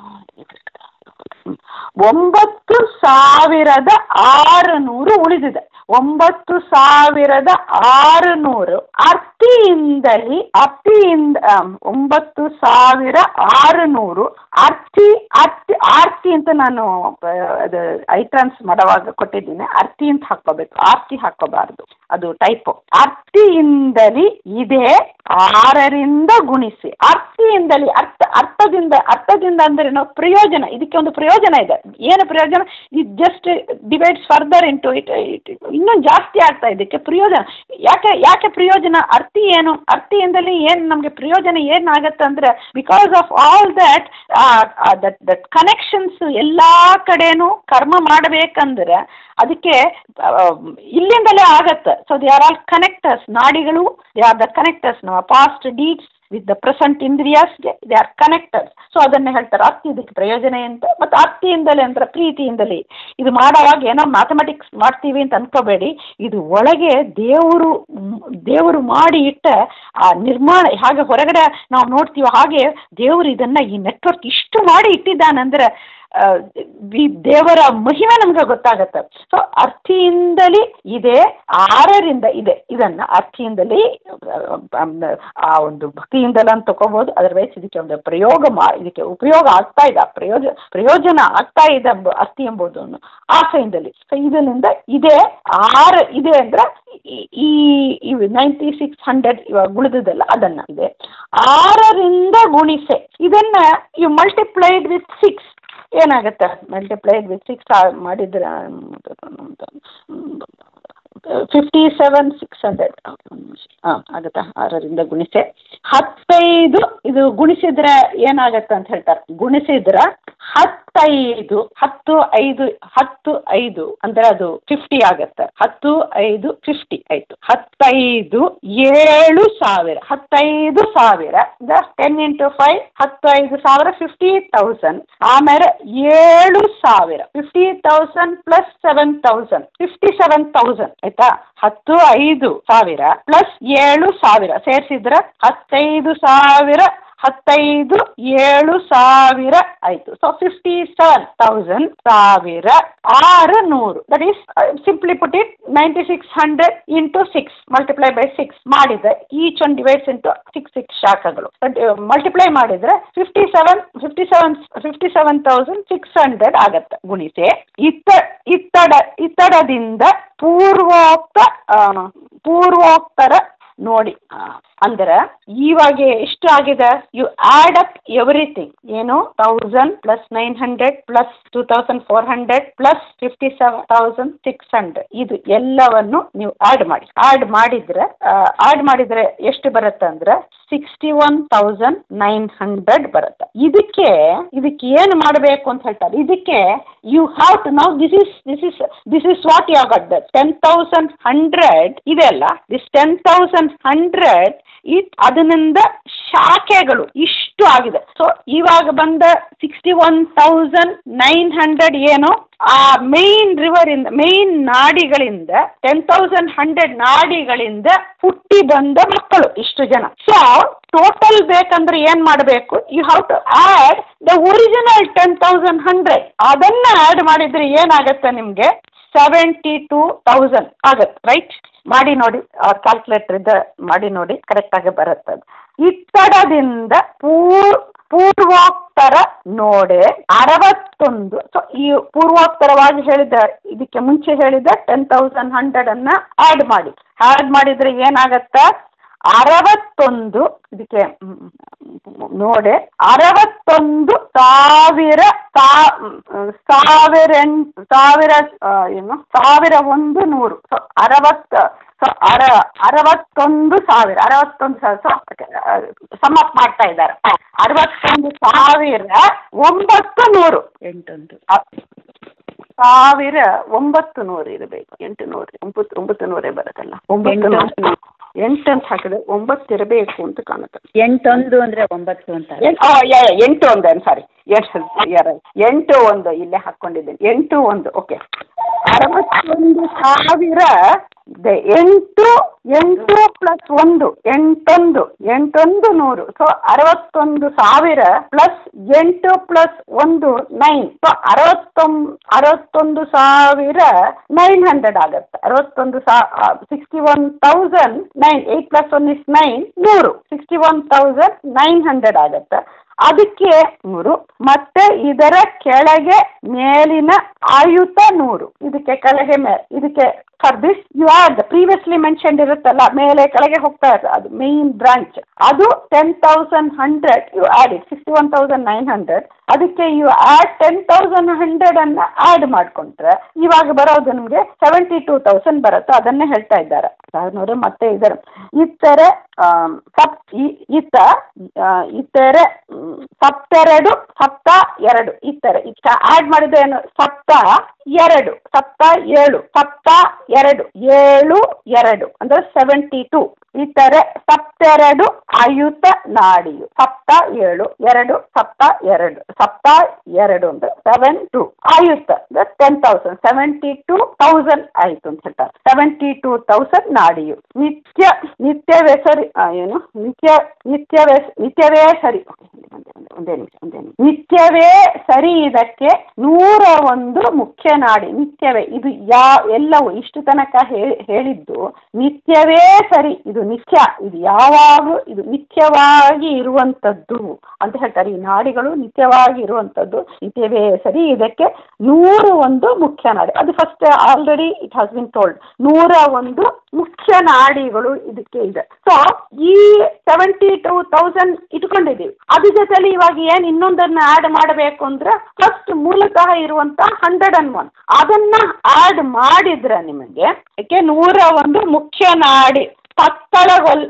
ಒಂಬತ್ತು ಸಾವಿರದ ಆರುನೂರು ಉಳಿದಿದೆ ಒಂಬತ್ತು ಸಾವಿರದ ಆರುನೂರು ಅರ್ತಿಯಿಂದಲೇ ಅರ್ತಿಯಿಂದ ಒಂಬತ್ತು ಸಾವಿರ ಆರುನೂರು ಅರ್ತಿ ಅರ್ತಿ ಆರ್ತಿ ಅಂತ ನಾನು ಆ, ಅದು ಐಟ್ರಾನ್ಸ್ ಮಾಡುವಾಗ ಕೊಟ್ಟಿದ್ದೀನಿ ಅರ್ತಿ ಅಂತ ಹಾಕೋಬೇಕು ಆರ್ತಿ ಹಾಕೋಬಾರ್ದು ಅದು ಟೈಪು ಅರ್ತಿಯಿಂದಲೇ ಇದೆ ಆರರಿಂದ ಗುಣಿಸಿ ಅರ್ತಿಯಿಂದಲೇ ಅರ್ಥ ಅರ್ಥದಿಂದ ಅರ್ಥದಿಂದ ಅಂದ್ರೆ ನಾವು ಪ್ರಯೋಜನ ಇದಕ್ಕೆ ಒಂದು ಪ್ರಯೋಜನ ಇದೆ ಏನು ಪ್ರಯೋಜನ ಇದು just divides further into it ಇನ್ನೂ ಜಾಸ್ತಿ ಆಗ್ತಾ ಇದಕ್ಕೆ ಪ್ರಯೋಜನ ಯಾಕೆ ಯಾಕೆ ಪ್ರಯೋಜನ ಅರ್ತಿ ಏನು ಅರ್ತಿಯಿಂದಲೇ ಏನು ನಮಗೆ ಪ್ರಯೋಜನ ಏನಾಗತ್ತೆ ಅಂದರೆ because of all that that that connections ಎಲ್ಲ ಕಡೆನೂ ಕರ್ಮ ಮಾಡಬೇಕಂದ್ರೆ ಅದಕ್ಕೆ ಆ, ಇಲ್ಲಿಂದಲೇ ಆಗತ್ತೆ so they are all connectors ನಾಡಿಗಳು ದೇ ಆರ್ ದ ಕನೆಕ್ಟರ್ಸ್ ನಮ್ಮ past deeds with the present ಇಂದ್ರಿಯಾಸ್ಗೆ ದೇ ಆರ್ ಕನೆಕ್ಟರ್ಸ್ ಸೊ ಅದನ್ನು ಹೇಳ್ತಾರೆ ಅರ್ತಿ ಇದಕ್ಕೆ ಪ್ರಯೋಜನ ಅಂತ ಮತ್ತು ಅರ್ತಿಯಿಂದಲೇ ಅಂದ್ರೆ ಪ್ರೀತಿಯಿಂದಲೇ ಇದು ಮಾಡೋವಾಗ ಏನೋ ಮ್ಯಾಥಮೆಟಿಕ್ಸ್ ಮಾಡ್ತೀವಿ ಅಂತ ಅನ್ಕೋಬೇಡಿ ಇದು ಒಳಗೆ ದೇವರು ಮ್, ದೇವರು ಮಾಡಿ ಇಟ್ಟ ಆ ನಿರ್ಮಾಣ ಹಾಗೆ ಹೊರಗಡೆ ನಾವು ನೋಡ್ತೀವಿ ಹಾಗೆ ದೇವರು ಇದನ್ನು ಈ ನೆಟ್ವರ್ಕ್ ಇಷ್ಟು ಮಾಡಿ ಇಟ್ಟಿದ್ದಾನಂದ್ರೆ ಆ, ಈ ದೇವರ ಮಹಿಮೆ ನಮ್ಗೆ ಗೊತ್ತಾಗತ್ತೆ ಸೊ ಅರ್ಥಿಯಿಂದಲೇ ಇದೆ ಆರರಿಂದ ಇದೆ ಇದನ್ನ ಅರ್ಥಿಯಿಂದಲೇ ಆ, ಆ ಒಂದು ಭಕ್ತಿಯಿಂದಲೇ ಅಂತ ತಗೋಬಹುದು ಅದರ್ವೈಸ್ ಇದಕ್ಕೆ ಒಂದು ಪ್ರಯೋಗ ಮಾ ಇದಕ್ಕೆ ಉಪಯೋಗ ಆಗ್ತಾ ಇದೆ ಆ ಪ್ರಯೋಜನ ಪ್ರಯೋಜನ ಆಗ್ತಾ ಇದೆ ಎಂಬ ಅರ್ಥಿ ಎಂಬುದು ಆಸೆಯಿಂದಲೇ ಸೊ ಇದರಿಂದ ಇದೆ ಆರು ಇದೆ ಅಂದ್ರೆ ಈ ಈ ನೈಂಟಿ ಸಿಕ್ಸ್ ಹಂಡ್ರೆಡ್ ಇವಾಗ ಉಳಿದದಲ್ಲ ಅದನ್ನ ಇದೆ ಆರರಿಂದ ಗುಣಿಸೆ ಇದನ್ನ ಯು ಮಲ್ಟಿಪ್ಲೈಡ್ ವಿತ್ ಸಿಕ್ಸ್ ಏನಾಗುತ್ತೆ ಮಲ್ಟಿಪ್ಲೈಡ್ ವಿತ್ ಸಿಕ್ಸ್ ಮಾಡಿದ್ರೆ ಫಿಫ್ಟಿ ಸೆವೆನ್ ಸಿಕ್ಸ್ ಹಂಡ್ರೆಡ್ ಹಾಂ ಆಗುತ್ತಾ ಆರರಿಂದ ಗುಣಿಸೆ ಹತ್ತೈದು ಇದು ಗುಣಿಸಿದ್ರೆ ಏನಾಗತ್ತೆ ಅಂತ ಹೇಳ್ತಾರೆ ಗುಣಿಸಿದ್ರೆ ಹತ್ತೈದು ಹತ್ತು ಐದು ಹತ್ತು ಐದು ಅಂದ್ರೆ ಅದು ಫಿಫ್ಟಿ ಆಗತ್ತೆ ಹತ್ತು ಐದು ಫಿಫ್ಟಿ ಆಯ್ತು ಹತ್ತೈದು ಏಳು ಸಾವಿರ ಹತ್ತೈದು ಸಾವಿರ ಟೆನ್ ಇಂಟು ಫೈವ್ ಹತ್ತು ಐದು ಸಾವಿರ ಫಿಫ್ಟಿ ತೌಸಂಡ್ ಆಮೇಲೆ ಏಳು ಸಾವಿರ fifty thousand plus seven thousand fifty seven thousand ಆಯ್ತಾ ಹತ್ತು ಐದು ಸಾವಿರ ಪ್ಲಸ್ ಏಳು ಸಾವಿರ ಸೇರಿಸಿದ್ರೆ ಹತ್ತೈದು ಸಾವಿರ ಹತ್ತೈದು ಏಳು ಸಾವಿರ ಆಯಿತು ಸೊ ಫಿಫ್ಟಿ ಸೆವೆನ್ ತೌಸಂಡ್ ಸಾವಿರ ಆರು ನೂರು that is simply put it ninety six hundred into six multiply by six ಮಾಡಿದರೆ each one divides into six six ಶಾಖಗಳು ಮಲ್ಟಿಪ್ಲೈ ಮಾಡಿದರೆ fifty seven fifty seven fifty seven thousand six hundred ಆಗತ್ತೆ ಗುಣಿಸಿ ಇತ್ತ ಇತ್ತಡ ಇತ್ತಡದಿಂದ ಪೂರ್ವೋಕ್ತ ಆ, ಪೂರ್ವೋತ್ತರ ನೋಡಿ ಆ, ಅಂದ್ರೆ ಇವಾಗ ಎಷ್ಟು ಆಗಿದೆ ಯು ಆಡ್ ಅಪ್ ಎವ್ರಿಥಿಂಗ್ ಏನು thousand plus nine hundred plus two thousand four hundred plus fifty seven thousand six hundred ಇದು ಎಲ್ಲವನ್ನು ನೀವು ಆಡ್ ಮಾಡಿ ಆಡ್ ಮಾಡಿದ್ರೆ ಆಡ್ ಮಾಡಿದ್ರೆ ಎಷ್ಟು ಬರುತ್ತೆ ಅಂದ್ರೆ sixty one thousand nine hundred ಬರುತ್ತೆ ಇದಕ್ಕೆ ಇದಕ್ಕೆ ಏನು ಮಾಡಬೇಕು ಅಂತ ಹೇಳ್ತಾರೆ ಇದಕ್ಕೆ you have to now this is this is this is what you got that ten thousand hundred ಇದೆ ಅಲ್ಲ this ten thousand hundred it ಅದರಿಂದ ಶಾಖೆಗಳು ಇಷ್ಟು ಆಗಿದೆ ಸೊ ಇವಾಗ ಬಂದ sixty one thousand nine hundred ಏನು ಆ ಮೇನ್ ರಿವರ್ ಇಂದ ಮೇನ್ ನಾಡಿಗಳಿಂದ ಟೆನ್ ತೌಸಂಡ್ ಹಂಡ್ರೆಡ್ ನಾಡಿಗಳಿಂದ ಹುಟ್ಟಿ ಬಂದ ಮಕ್ಕಳು ಇಷ್ಟು ಜನ ಸೊ ಟೋಟಲ್ ಬೇಕಂದ್ರೆ ಏನ್ ಮಾಡಬೇಕು you have to add the original ten thousand hundred ಅದನ್ನ ಆಡ್ ಮಾಡಿದ್ರೆ ಏನಾಗತ್ತೆ ನಿಮ್ಗೆ ಸೆವೆಂಟಿ ಟೂ ತೌಸಂಡ್ ಆಗತ್ತೆ ರೈಟ್ ಮಾಡಿ ನೋಡಿ ಕ್ಯಾಲ್ಕುಲೇಟರ್ ಇದ್ದ ಮಾಡಿ ನೋಡಿ ಕರೆಕ್ಟಾಗಿ ಬರುತ್ತೆ ಅದು ಇತ್ತಡದಿಂದ ಪೂರ್ ಪೂರ್ವೋತ್ತರ ನೋಡೆ ಅರವತ್ತೊಂದು ಸೊ ಈ ಪೂರ್ವೋತ್ತರವಾಗಿ ಹೇಳಿದ ಇದಕ್ಕೆ ಮುಂಚೆ ಹೇಳಿದ ಟೆನ್ ತೌಸಂಡ್ ಹಂಡ್ರೆಡ್ ಅನ್ನ ಆಡ್ ಮಾಡಿ ಆಡ್ ಮಾಡಿದ್ರೆ ಏನಾಗತ್ತ ಅರವತ್ತೊಂದು ಇದಕ್ಕೆ ಮ್, ನೋಡೆ ಅರವತ್ತೊಂದು ಸಾವಿರ ಸಾ- ಮ್, ಸಾವಿರ ಎಂಟು ಸಾವಿರ ಆ, ಏನು ಸಾವಿರ ಒಂದು ನೂರು ಸೊ ಅರವತ್ತು ಸೊ ಅರ ಅರವತ್ತೊಂದು ಸಾವಿರ ಅರವತ್ತೊಂದು ಸಾವಿರ ಸಮಪ್ ಮಾಡ್ತಾ ಇದ್ದಾರೆ ಅರವತ್ತೊಂದು ಸಾವಿರ ಒಂಬತ್ತು ನೂರು ಎಂಟೊಂದು ಅ- ಸಾವಿರ ಒಂಬತ್ತು ನೂರು ಇರಬೇಕು ಎಂಟು ನೂರು ಒಂಬತ್ತು ಒಂಬತ್ತು ನೂರೇ ಬರುತ್ತಲ್ಲ ಒಂಬತ್ತು ನೂರು ಎಂಟು ಅಂತ ಹಾಕಿದ್ರೆ ಒಂಬತ್ತು ಇರಬೇಕು ಅಂತ ಕಾಣುತ್ತೆ ಎಂಟೊಂದು ಅಂದರೆ ಒಂಬತ್ತು ಅಂತ ಎಂ- ಆ, ಯಾ, ಯಾ, ಎಂಟು ಒಂದು ಸಾರಿ ಎಂಟು ಯಾರ ಎಂಟು ಒಂದು ಇಲ್ಲೇ ಹಾಕ್ಕೊಂಡಿದ್ದೀನಿ ಎಂಟು ಒಂದು ಓಕೆ ಅರವತ್ತೊಂದು ಸಾವಿರ ಇದೆ. ಎಂಟು ಎಂಟು ಪ್ಲಸ್ ಒಂದು ಎಂಟೊಂದು ಎಂಟೊಂದು ನೂರು ಸೊ ಅರವತ್ತೊಂದು ಸಾವಿರ ಪ್ಲಸ್ ಎಂಟು ಪ್ಲಸ್ ಒಂದು ನೈನ್ ಸೊ ಅರವತ್ತೊಂದು ಅರವತ್ತೊಂದು ಸಾವಿರ ನೈನ್ ಹಂಡ್ರೆಡ್ ಆಗುತ್ತೆ ಅರವತ್ತೊಂದು ಸಾ sixty one thousand nine eight plus one is nine ನೂರು sixty one thousand nine hundred ಆಗುತ್ತೆ ಅದಕ್ಕೆ ನೂರು ಮತ್ತೆ ಇದರ ಕೆಳಗೆ ಮೇಲಿನ ಆಯುತ ನೂರು ಇದಕ್ಕೆ ಕೆಳಗೆ ಮೇ ಇದಕ್ಕೆ for this you are the previously mentioned ಇರುತ್ತಲ್ಲ ಮೇಲೆ ಕೆಳಗೆ ಹೋಗ್ತಾ ಇರುತ್ತೆ ಅದು ಮೇನ್ ಬ್ರಾಂಚ್ ಅದು ten thousand hundred you add it sixty one thousand nine hundred ಅದಕ್ಕೆ you add ten thousand hundred ಅನ್ನ ಆಡ್ ಮಾಡ್ಕೊಂಡ್ರೆ ಇವಾಗ ಬರೋದು ನಿಮಗೆ ಸೆವೆಂಟಿ ಟೂ ತೌಸಂಡ್ ಬರುತ್ತೆ ಅದನ್ನೇ ಹೇಳ್ತಾ ಇದ್ದಾರೆ ಸಾವಿರನೂರು ಮತ್ತೆ ಇದ್ದಾರೆ ಇತರೆ ಆಮ್, ಸಪ್ ಇ- ಇತ ಆ, ಇತರೆ ಮ್, ಸಪ್ತೆರಡು ಸಪ್ತ ಎರಡು ಇತರೆ ಇಷ್ಟ ಆಡ್ ಮಾಡಿದ್ರೆ ಏನು ಸಪ್ತ ಎರಡು ಸಪ್ತ ಏಳು ಸಪ್ತ ಎರಡು ಏಳು ಎರಡು ಅಂದ್ರೆ ಸೆವೆಂಟಿ ಟೂ ಇತರೆ ಸಪ್ತೆರಡು ಆಯುತ ನಾಡಿಯು ಸಪ್ತ ಏಳು ಎರಡು ಸಪ್ತ ಎರಡು ಸಪ್ತ ಎರಡು ಅಂದ್ರೆ ಸೆವೆನ್ ಟು ಆಯುತ ಅಂದ್ರೆ ten thousand seventy two thousand ಆಯ್ತು ಅಂತ ಹೇಳ್ತಾರೆ ಸೆವೆಂಟಿ ಟೂ ತೌಸಂಡ್ ನಾಡಿಯು ನಿತ್ಯ ನಿತ್ಯವೇ ಸರಿ ಆ, ಏನು ನಿತ್ಯ ನಿತ್ಯವೇ ನಿತ್ಯವೇ ಸರಿ ಒಂದೇ ಒಂದೇ- ಒಂದೇ ನಿಮಿಷ ಒಂದೇ ನಿಮಿಷ ನಿತ್ಯವೇ ಸರಿ ಇದಕ್ಕೆ ನೂರ ಒಂದು ಮುಖ್ಯ ನಾಡಿ ನಿತ್ಯವೇ ಇದು ಯಾ ಎಲ್ಲವೂ ಇಷ್ಟು ತನಕ ಹೇ- ಹೇಳಿದ್ದು ನಿತ್ಯವೇ ಸರಿ ಇದು ನಿತ್ಯ ಇದು ಯಾವಾಗಲೂ ಇದು ನಿತ್ಯವಾಗಿ ಇರುವಂಥದ್ದು ಅಂತ ಹೇಳ್ತಾರೆ ಈ ನಾಡಿಗಳು ನಿತ್ಯವಾಗಿ ಇರುವಂಥದ್ದು ನಿತ್ಯವೇ ಸರಿ ಇದಕ್ಕೆ ನೂರು ಒಂದು ಮುಖ್ಯ ನಾಡಿ ಅದು first already it has been told ನೂರ ಒಂದು ಮುಖ್ಯ ನಾಡಿಗಳು ಇದಕ್ಕೆ ಇದೆ ಸೊ ಈ ಸೆವೆಂಟಿ ಟೂ ತೌಸಂಡ್ ಇಟ್ಕೊಂಡಿದ್ದೀವಿ ಅದ್ರ ಜೊತೆಲಿ ಇವಾಗ ಏನು ಇನ್ನೊಂದನ್ನ ಆಡ್ ಮಾಡಬೇಕು ಅಂದ್ರೆ ಫಸ್ಟ್ ಮೂಲತಃ ಇರುವಂತ ಹಂಡ್ರೆಡ್ ಅಂಡ್ ಒನ್ ಅದನ್ನ ಆಡ್ ಮಾಡಿದ್ರೆ ನಿಮಗೆ ಯಾಕೆ ನೂರ ಒಂದು ಮುಖ್ಯ ನಾಡಿ ತತ್ತಳಗೊಲ್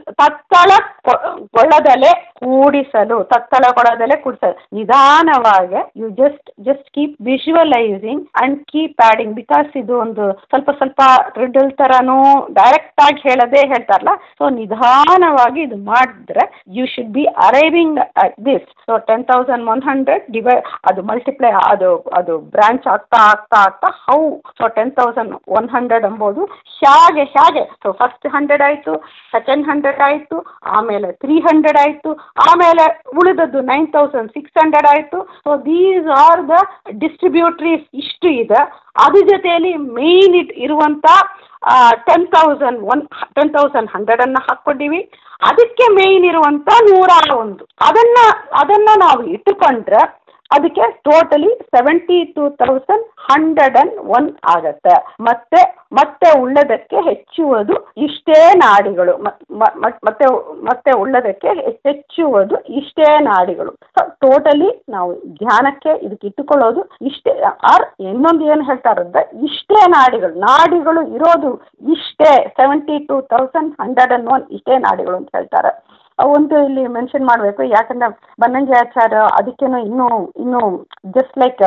ತತ್ತಳಗೊಳ್ಳದಲೆ ಕೂಡಿಸಲು ತತ್ತಳಗೊಳ್ಳದಲೆ ಕೂಡಿಸಲು ನಿಧಾನವಾಗಿ you just just keep visualising and keep adding because ಇದು ಒಂದು ಸ್ವಲ್ಪ ಸ್ವಲ್ಪ ರಿಡಲ್ ಥರನೂ ಡೈರೆಕ್ಟ್ ಆಗಿ ಹೇಳೋದೇ ಹೇಳ್ತಾರಲ್ಲ ಸೊ ನಿಧಾನವಾಗಿ ಇದು ಮಾಡಿದ್ರೆ you should be arriving at this so ten thousand one hundred ಡಿವೈ ಅದು ಮಲ್ಟಿಪ್ಲೈ ಅದು ಅದು ಬ್ರಾಂಚ್ ಆಗ್ತಾ ಆಗ್ತಾ ಆಗ್ತಾ how so ten thousand one hundred ಎಂಬುದು ಹೇಗೆ ಹೇಗೆ ಸೊ ಫಸ್ಟ್ ಹಂಡ್ರೆಡ್ ಆಯಿತು ಸೆಕೆಂಡ್ ಹಂಡ್ರೆಡ್ ಆಯಿತು ಆಮೇಲೆ ತ್ರೀ ಹಂಡ್ರೆಡ್ ಆಯಿತು ಆಮೇಲೆ ಉಳಿದದ್ದು ನೈನ್ ತೌಸಂಡ್ ಸಿಕ್ಸ್ ಹಂಡ್ರೆಡ್ ಆಯಿತು so these are the distributaries ಇಷ್ಟು ಇದೆ ಅದ್ರ ಜೊತೆಯಲ್ಲಿ ಮೇಯ್ನ್ ಇಟ್ ಇರುವಂಥ ten thousand one ten thousand ಹಂಡ್ರೆಡನ್ನು ಹಾಕ್ಕೊಂಡಿವಿ ಅದಕ್ಕೆ ಮೇಯ್ನ್ ಇರುವಂಥ ನೂರ ಒಂದು ಅದನ್ನು ಅದನ್ನು ನಾವು ಇಟ್ಟುಕೊಂಡ್ರೆ ಅದಕ್ಕೆ totally seventy two thousand hundred and one ಆಗತ್ತೆ ಮತ್ತೆ ಮತ್ತೆ ಉಳ್ಳದಕ್ಕೆ ಹೆಚ್ಚುವುದು ಇಷ್ಟೇ ನಾಡಿಗಳು ಮತ್ತೆ ಮತ್ತೆ ಉಳ್ಳದಕ್ಕೆ ಹೆಚ್ಚುವುದು ಇಷ್ಟೇ ನಾಡಿಗಳು ಸೊ ಟೋಟಲಿ ನಾವು ಧ್ಯಾನಕ್ಕೆ ಇದಕ್ಕೆ ಇಟ್ಟುಕೊಳ್ಳೋದು ಇಷ್ಟೇ ಆರ್ ಇನ್ನೊಂದು ಏನು ಹೇಳ್ತಾರಂದ್ರೆ ಇಷ್ಟೇ ನಾಡಿಗಳು ನಾಡಿಗಳು ಇರೋದು ಇಷ್ಟೇ seventy two thousand hundred and one ಇಷ್ಟೇ ನಾಡಿಗಳು ಅಂತ ಹೇಳ್ತಾರೆ ಒಂದು ಇಲ್ಲಿ ಮೆನ್ಷನ್ ಮಾಡಬೇಕು ಯಾಕಂದ್ರೆ ಬನ್ನಂಜಿ ಆಚಾರ್ಯ ಅದಕ್ಕೇನು ಇನ್ನೂ ಇನ್ನೂ ಜಸ್ಟ್ ಲೈಕ್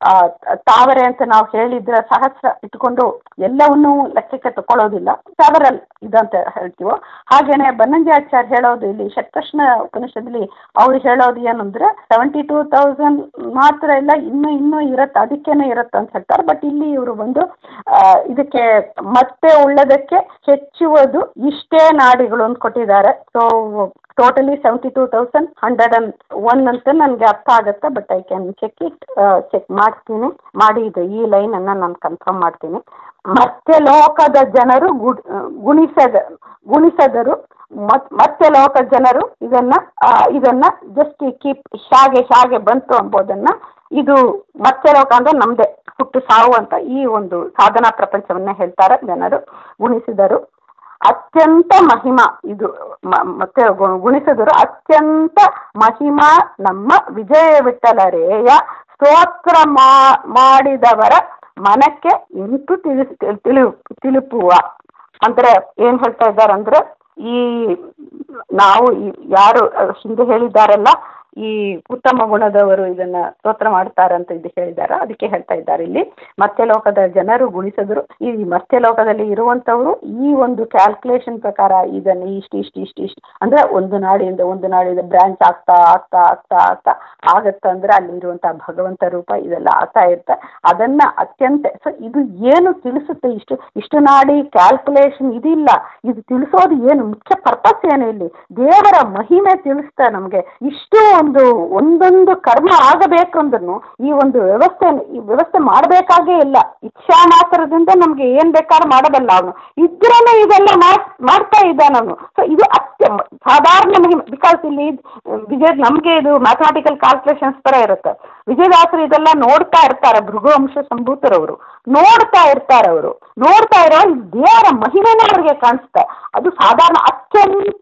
ತಾವರೆ ಅಂತ ನಾವು ಹೇಳಿದ್ರೆ ಸಹಸ್ರ ಇಟ್ಕೊಂಡು ಎಲ್ಲವನ್ನೂ ಲೆಕ್ಕಕ್ಕೆ ತಗೊಳ್ಳೋದಿಲ್ಲ ಸೆವರಲ್ ಇದಂತ ಹೇಳ್ತೀವೋ ಹಾಗೇನೆ ಬನ್ನಂಜಿ ಆಚಾರ್ಯ ಹೇಳೋದು ಇಲ್ಲಿ ಷಟ್ಕೃಷ್ಣ ಉಪನಿಷದಲ್ಲಿ ಅವ್ರು ಹೇಳೋದು ಏನಂದ್ರೆ ಸೆವೆಂಟಿ ಟೂ ತೌಸಂಡ್ ಮಾತ್ರ ಇಲ್ಲ ಇನ್ನೂ ಇನ್ನೂ ಇರತ್ತೆ ಅದಕ್ಕೇನೆ ಇರತ್ತೆ ಅಂತ ಹೇಳ್ತಾರೆ ಬಟ್ ಇಲ್ಲಿ ಇವರು ಬಂದು ಇದಕ್ಕೆ ಮತ್ತೆ ಉಳ್ಳದಕ್ಕೆ ಹೆಚ್ಚುವುದು ಇಷ್ಟೇ ನಾಡಿಗಳು ಅಂತ ಕೊಟ್ಟಿದ್ದಾರೆ so totally seventy two thousand hundred and one ಅಂತ ನನಗೆ ಅರ್ಥ ಆಗುತ್ತೆ but I can check it check ಮಾಡ್ತೀನಿ ಮಾಡಿ ಇದು ಈ ಲೈನನ್ನು ನಾನು ಕನ್ಫರ್ಮ್ ಮಾಡ್ತೀನಿ ಮತ್ತೆ ಲೋಕದ ಜನರು ಗುಡ್ ಗುಣಿಸದ ಗುಣಿಸದರು ಮತ್ ಮತ್ತೆ ಲೋಕದ ಜನರು ಇದನ್ನ ಇದನ್ನ ಜಸ್ಟ್ ಕೀಪ್ ಶಾಗೆ ಶಾಗೆ ಬಂತು ಎಂಬುದನ್ನ ಇದು ಮತ್ತೆ ಲೋಕ ಅಂದ್ರೆ ನಮ್ಮದೇ ಹುಟ್ಟು ಸಾವು ಅಂತ ಈ ಒಂದು ಸಾಧನಾ ಪ್ರಪಂಚವನ್ನ ಹೇಳ್ತಾರೆ ಜನರು ಗುಣಿಸಿದರು ಅತ್ಯಂತ ಮಹಿಮಾ ಇದು ಮತ್ತೆ ಗುಣಿಸಿದರು ಅತ್ಯಂತ ಮಹಿಮಾ ನಮ್ಮ ವಿಜಯ ವಿಠಲರೇಯ ಸ್ತೋತ್ರ ಮಾಡಿದವರ ಮನಕ್ಕೆ ಇಂತು ತಿಳಿಸ್ ತಿಳಿ ತಿಳಿಪುವ ಅಂದ್ರೆ ಏನ್ ಹೇಳ್ತಾ ಇದ್ದಾರೆ ಅಂದ್ರೆ ಈ ನಾವು ಯಾರು ಹಿಂದೆ ಹೇಳಿದ್ದಾರಲ್ಲ ಈ ಉತ್ತಮ ಗುಣದವರು ಇದನ್ನ ಸ್ತೋತ್ರ ಮಾಡ್ತಾರೆ ಅಂತ ಇದು ಹೇಳಿದ್ದಾರೆ ಅದಕ್ಕೆ ಹೇಳ್ತಾ ಇದ್ದಾರೆ ಇಲ್ಲಿ ಮತ್ತೆ ಲೋಕದ ಜನರು ಗುಣಿಸಿದ್ರು ಈ ಮತ್ತೆ ಲೋಕದಲ್ಲಿ ಇರುವಂತವರು ಈ ಒಂದು ಕ್ಯಾಲ್ಕುಲೇಷನ್ ಪ್ರಕಾರ ಇದನ್ನು ಇಷ್ಟು ಇಷ್ಟು ಇಷ್ಟು ಇಷ್ಟು ಅಂದ್ರೆ ಒಂದು ನಾಡಿಯಿಂದ ಒಂದು ನಾಡಿಂದ ಬ್ರಾಂಚ್ ಆಗ್ತಾ ಆಗ್ತಾ ಆಗ್ತಾ ಆಗ್ತಾ ಆಗತ್ತೆ ಅಂದ್ರೆ ಅಲ್ಲಿ ಇರುವಂತಹ ಭಗವಂತ ರೂಪ ಇದೆಲ್ಲ ಆಗ್ತಾ ಇರುತ್ತೆ ಅದನ್ನ ಅತ್ಯಂತ ಸೊ ಇದು ಏನು ತಿಳಿಸುತ್ತೆ ಇಷ್ಟು ಇಷ್ಟು ನಾಡಿ ಕ್ಯಾಲ್ಕುಲೇಷನ್ ಇದಿಲ್ಲ ಇದು ತಿಳಿಸೋದು ಏನು ಮುಖ್ಯ ಪರ್ಪಸ್ ಏನು ಇಲ್ಲಿ ದೇವರ ಮಹಿಮೆ ತಿಳಿಸ್ತಾ ನಮಗೆ ಇಷ್ಟು ಒಂದು ಒಂದೊಂದು ಕರ್ಮ ಆಗಬೇಕು ಅಂದ್ರೂ ಈ ಒಂದು ವ್ಯವಸ್ಥೆ ಈ ವ್ಯವಸ್ಥೆ ಮಾಡಬೇಕಾಗೇ ಇಲ್ಲ ಇಚ್ಛಾ ಮಾತ್ರದಿಂದ ನಮ್ಗೆ ಏನ್ ಬೇಕಾದ್ರೂ ಮಾಡಬಲ್ಲ ಅವನು ಇದ್ರೇನೆ ಇದೆಲ್ಲ ಮಾಡ್ತಾ ಇದ್ದಾನ ಅವನು ಸೊ ಇದು ಅತ್ಯ ಸಾಧಾರಣ ಮಹಿಮೆ ಬಿಕಾಸ್ ಇಲ್ಲಿ ವಿಜಯ ನಮ್ಗೆ ಇದು ಮ್ಯಾಥಮೆಟಿಕಲ್ ಕ್ಯಾಲ್ಕುಲೇಷನ್ಸ್ ತರ ಇರುತ್ತೆ ವಿಜಯದಾಸರು ಇದೆಲ್ಲ ನೋಡ್ತಾ ಇರ್ತಾರೆ ಭೃಗುವಂಶ ಸಂಭೂತರವರು ನೋಡ್ತಾ ಇರ್ತಾರೆ ಅವರು ನೋಡ್ತಾ ಇರೋ ದೇವರ ಮಹಿಮೆನೇ ಅವ್ರಿಗೆ ಕಾಣಿಸ್ತಾ ಅದು ಸಾಧಾರಣ ಅತ್ಯಂತ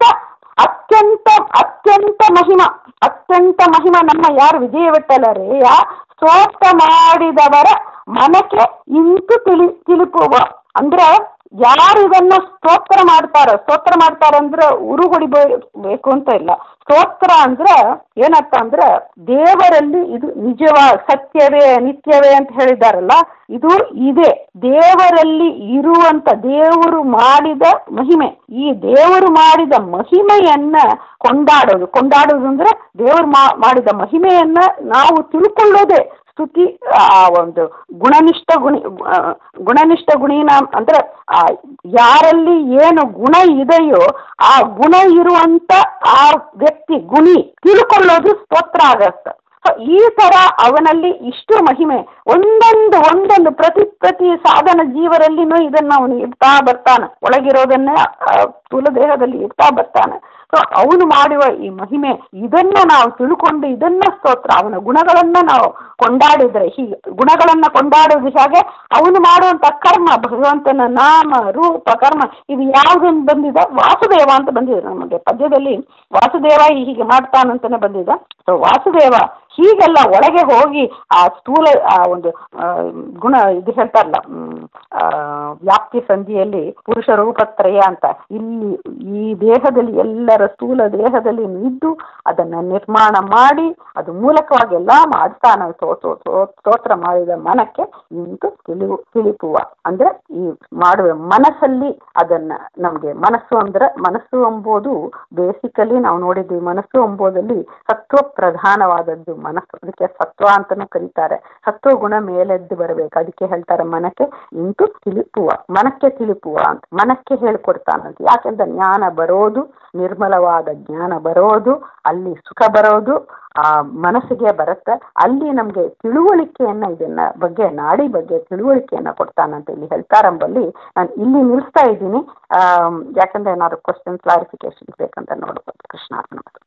ಅತ್ಯಂತ ಅತ್ಯಂತ ಮಹಿಮ ಅತ್ಯಂತ ಮಹಿಮ ನಮ್ಮ ಯಾರು ವಿಜಯ ವಿಠಲರೇಯ ಸ್ತೋತ್ರ ಮಾಡಿದವರ ಮನಕ್ಕೆ ಇಂತು ತಿಳಿ ತಿಳಿಪುವ ಅಂದ್ರೆ ಯಾರು ಇದನ್ನ ಸ್ತೋತ್ರ ಮಾಡ್ತಾರೋ ಸ್ತೋತ್ರ ಮಾಡ್ತಾರೆ ಅಂದ್ರೆ ಉರು ಹೊಡಿಬೇಕು ಅಂತ ಇಲ್ಲ ಸ್ತೋತ್ರ ಅಂದ್ರೆ ಏನರ್ಥ ಅಂದ್ರೆ ದೇವರಲ್ಲಿ ಇದು ನಿಜವ ಸತ್ಯವೇ ನಿತ್ಯವೇ ಅಂತ ಹೇಳಿದಾರಲ್ಲ ಇದು ಇದೆ ದೇವರಲ್ಲಿ ಇರುವಂತ ದೇವರು ಮಾಡಿದ ಮಹಿಮೆ ಈ ದೇವರು ಮಾಡಿದ ಮಹಿಮೆಯನ್ನ ಕೊಂಡಾಡೋದು ಕೊಂಡಾಡೋದು ಅಂದ್ರೆ ದೇವರು ಮಾಡಿದ ಮಹಿಮೆಯನ್ನ ನಾವು ತಿಳ್ಕೊಳ್ಳೋದೇ ಸ್ತುತಿ ಆ ಒಂದು ಗುಣನಿಷ್ಠ ಗುಣಿ ಗುಣನಿಷ್ಠ ಗುಣಿನ ಅಂದ್ರೆ ಆ ಯಾರಲ್ಲಿ ಏನು ಗುಣ ಇದೆಯೋ ಆ ಗುಣ ಇರುವಂತ ಆ ವ್ಯಕ್ತಿ ಗುಣಿ ತಿಳ್ಕೊಳ್ಳೋದು ಸ್ತೋತ್ರ ಆಗತ್ತೆ ಈ ತರ ಅವನಲ್ಲಿ ಇಷ್ಟು ಮಹಿಮೆ ಒಂದೊಂದು ಒಂದೊಂದು ಪ್ರತಿ ಪ್ರತಿ ಸಾಧನ ಜೀವರಲ್ಲಿನೂ ಇದನ್ನ ಅವನು ಇಡ್ತಾ ಬರ್ತಾನೆ ಒಳಗಿರೋದನ್ನೇ ಸ್ಥೂಲ ದೇಹದಲ್ಲಿ ಇಡ್ತಾ ಬರ್ತಾನೆ ಸೊ ಅವನು ಮಾಡುವ ಈ ಮಹಿಮೆ ಇದನ್ನ ನಾವು ತಿಳ್ಕೊಂಡು ಇದನ್ನ ಸ್ತೋತ್ರ ಅವನ ಗುಣಗಳನ್ನ ನಾವು ಕೊಂಡಾಡಿದ್ರೆ ಹೀಗೆ ಗುಣಗಳನ್ನ ಕೊಂಡಾಡೋದು ಹಾಗೆ ಅವನು ಮಾಡುವಂತ ಕರ್ಮ ಭಗವಂತನ ನಾಮ ರೂಪ ಕರ್ಮ ಇದು ಯಾವುದೊಂದು ಬಂದಿದೆ ವಾಸುದೇವ ಅಂತ ಬಂದಿದೆ ನಮಗೆ ಪದ್ಯದಲ್ಲಿ ವಾಸುದೇವ ಹೀಗೆ ಮಾಡ್ತಾನಂತಾನೆ ಬಂದಿದೆ ಸೊ ವಾಸುದೇವ ಹೀಗೆಲ್ಲ ಒಳಗೆ ಹೋಗಿ ಆ ಸ್ಥೂಲ ಆ ಒಂದು ಗುಣ ಇದು ಹೇಳ್ತಾರಲ್ಲ ವ್ಯಾಪ್ತಿ ಸಂಧಿಯಲ್ಲಿ ಪುರುಷ ರೂಪತ್ರಯ ಅಂತ ಇಲ್ಲಿ ಈ ದೇಹದಲ್ಲಿ ಎಲ್ಲರ ಸ್ಥೂಲ ದೇಹದಲ್ಲಿ ಇದ್ದು ಅದನ್ನ ನಿರ್ಮಾಣ ಮಾಡಿ ಅದು ಮೂಲಕವಾಗಿ ಎಲ್ಲ ಮಾಡ್ತಾನ ಸ್ತೋತ್ರ ಮಾಡಿದ ಮನಕ್ಕೆ ಇಂತು ತಿಳಿವು ತಿಳಿಪುವ ಅಂದ್ರೆ ಈ ಮಾಡುವ ಮನಸ್ಸಲ್ಲಿ ಅದನ್ನ ನಮ್ಗೆ ಮನಸ್ಸು ಅಂದ್ರೆ ಮನಸ್ಸು ಎಂಬುದು ಬೇಸಿಕಲಿ ನಾವು ನೋಡಿದ್ವಿ ಮನಸ್ಸು ಎಂಬುದಲ್ಲಿ ಸತ್ವ ಪ್ರಧಾನವಾದದ್ದು ಮನಸ್ಸು ಅದಕ್ಕೆ ಸತ್ವ ಅಂತಲೂ ಕರೀತಾರೆ ಸತ್ವ ಗುಣ ಮೇಲೆದ್ದು ಬರಬೇಕು ಅದಕ್ಕೆ ಹೇಳ್ತಾರೆ ಮನಕ್ಕೆ ಇಂಟು ತಿಳಿಪುವ ಮನಕ್ಕೆ ತಿಳಿಪುವ ಅಂತ ಮನಕ್ಕೆ ಹೇಳ್ಕೊಡ್ತಾನಂತೆ ಯಾಕೆಂದ್ರೆ ಜ್ಞಾನ ಬರೋದು ನಿರ್ಮಲವಾದ ಜ್ಞಾನ ಬರೋದು ಅಲ್ಲಿ ಸುಖ ಬರೋದು ಆ ಮನಸ್ಸಿಗೆ ಬರುತ್ತೆ ಅಲ್ಲಿ ನಮಗೆ ತಿಳುವಳಿಕೆಯನ್ನು ಇದನ್ನ ಬಗ್ಗೆ ನಾಡಿ ಬಗ್ಗೆ ತಿಳುವಳಿಕೆಯನ್ನು ಕೊಡ್ತಾನಂತ ಇಲ್ಲಿ ಹೇಳ್ತಾರಂಬಲ್ಲಿ ನಾನು ಇಲ್ಲಿ ನಿಲ್ಲಿಸ್ತಾ ಇದ್ದೀನಿ ಯಾಕಂದ್ರೆ ಏನಾದ್ರು ಕ್ವಶನ್ ಕ್ಲಾರಿಫಿಕೇಶನ್ ಬೇಕಂತ ನೋಡ್ಬೋದು ಕೃಷ್ಣ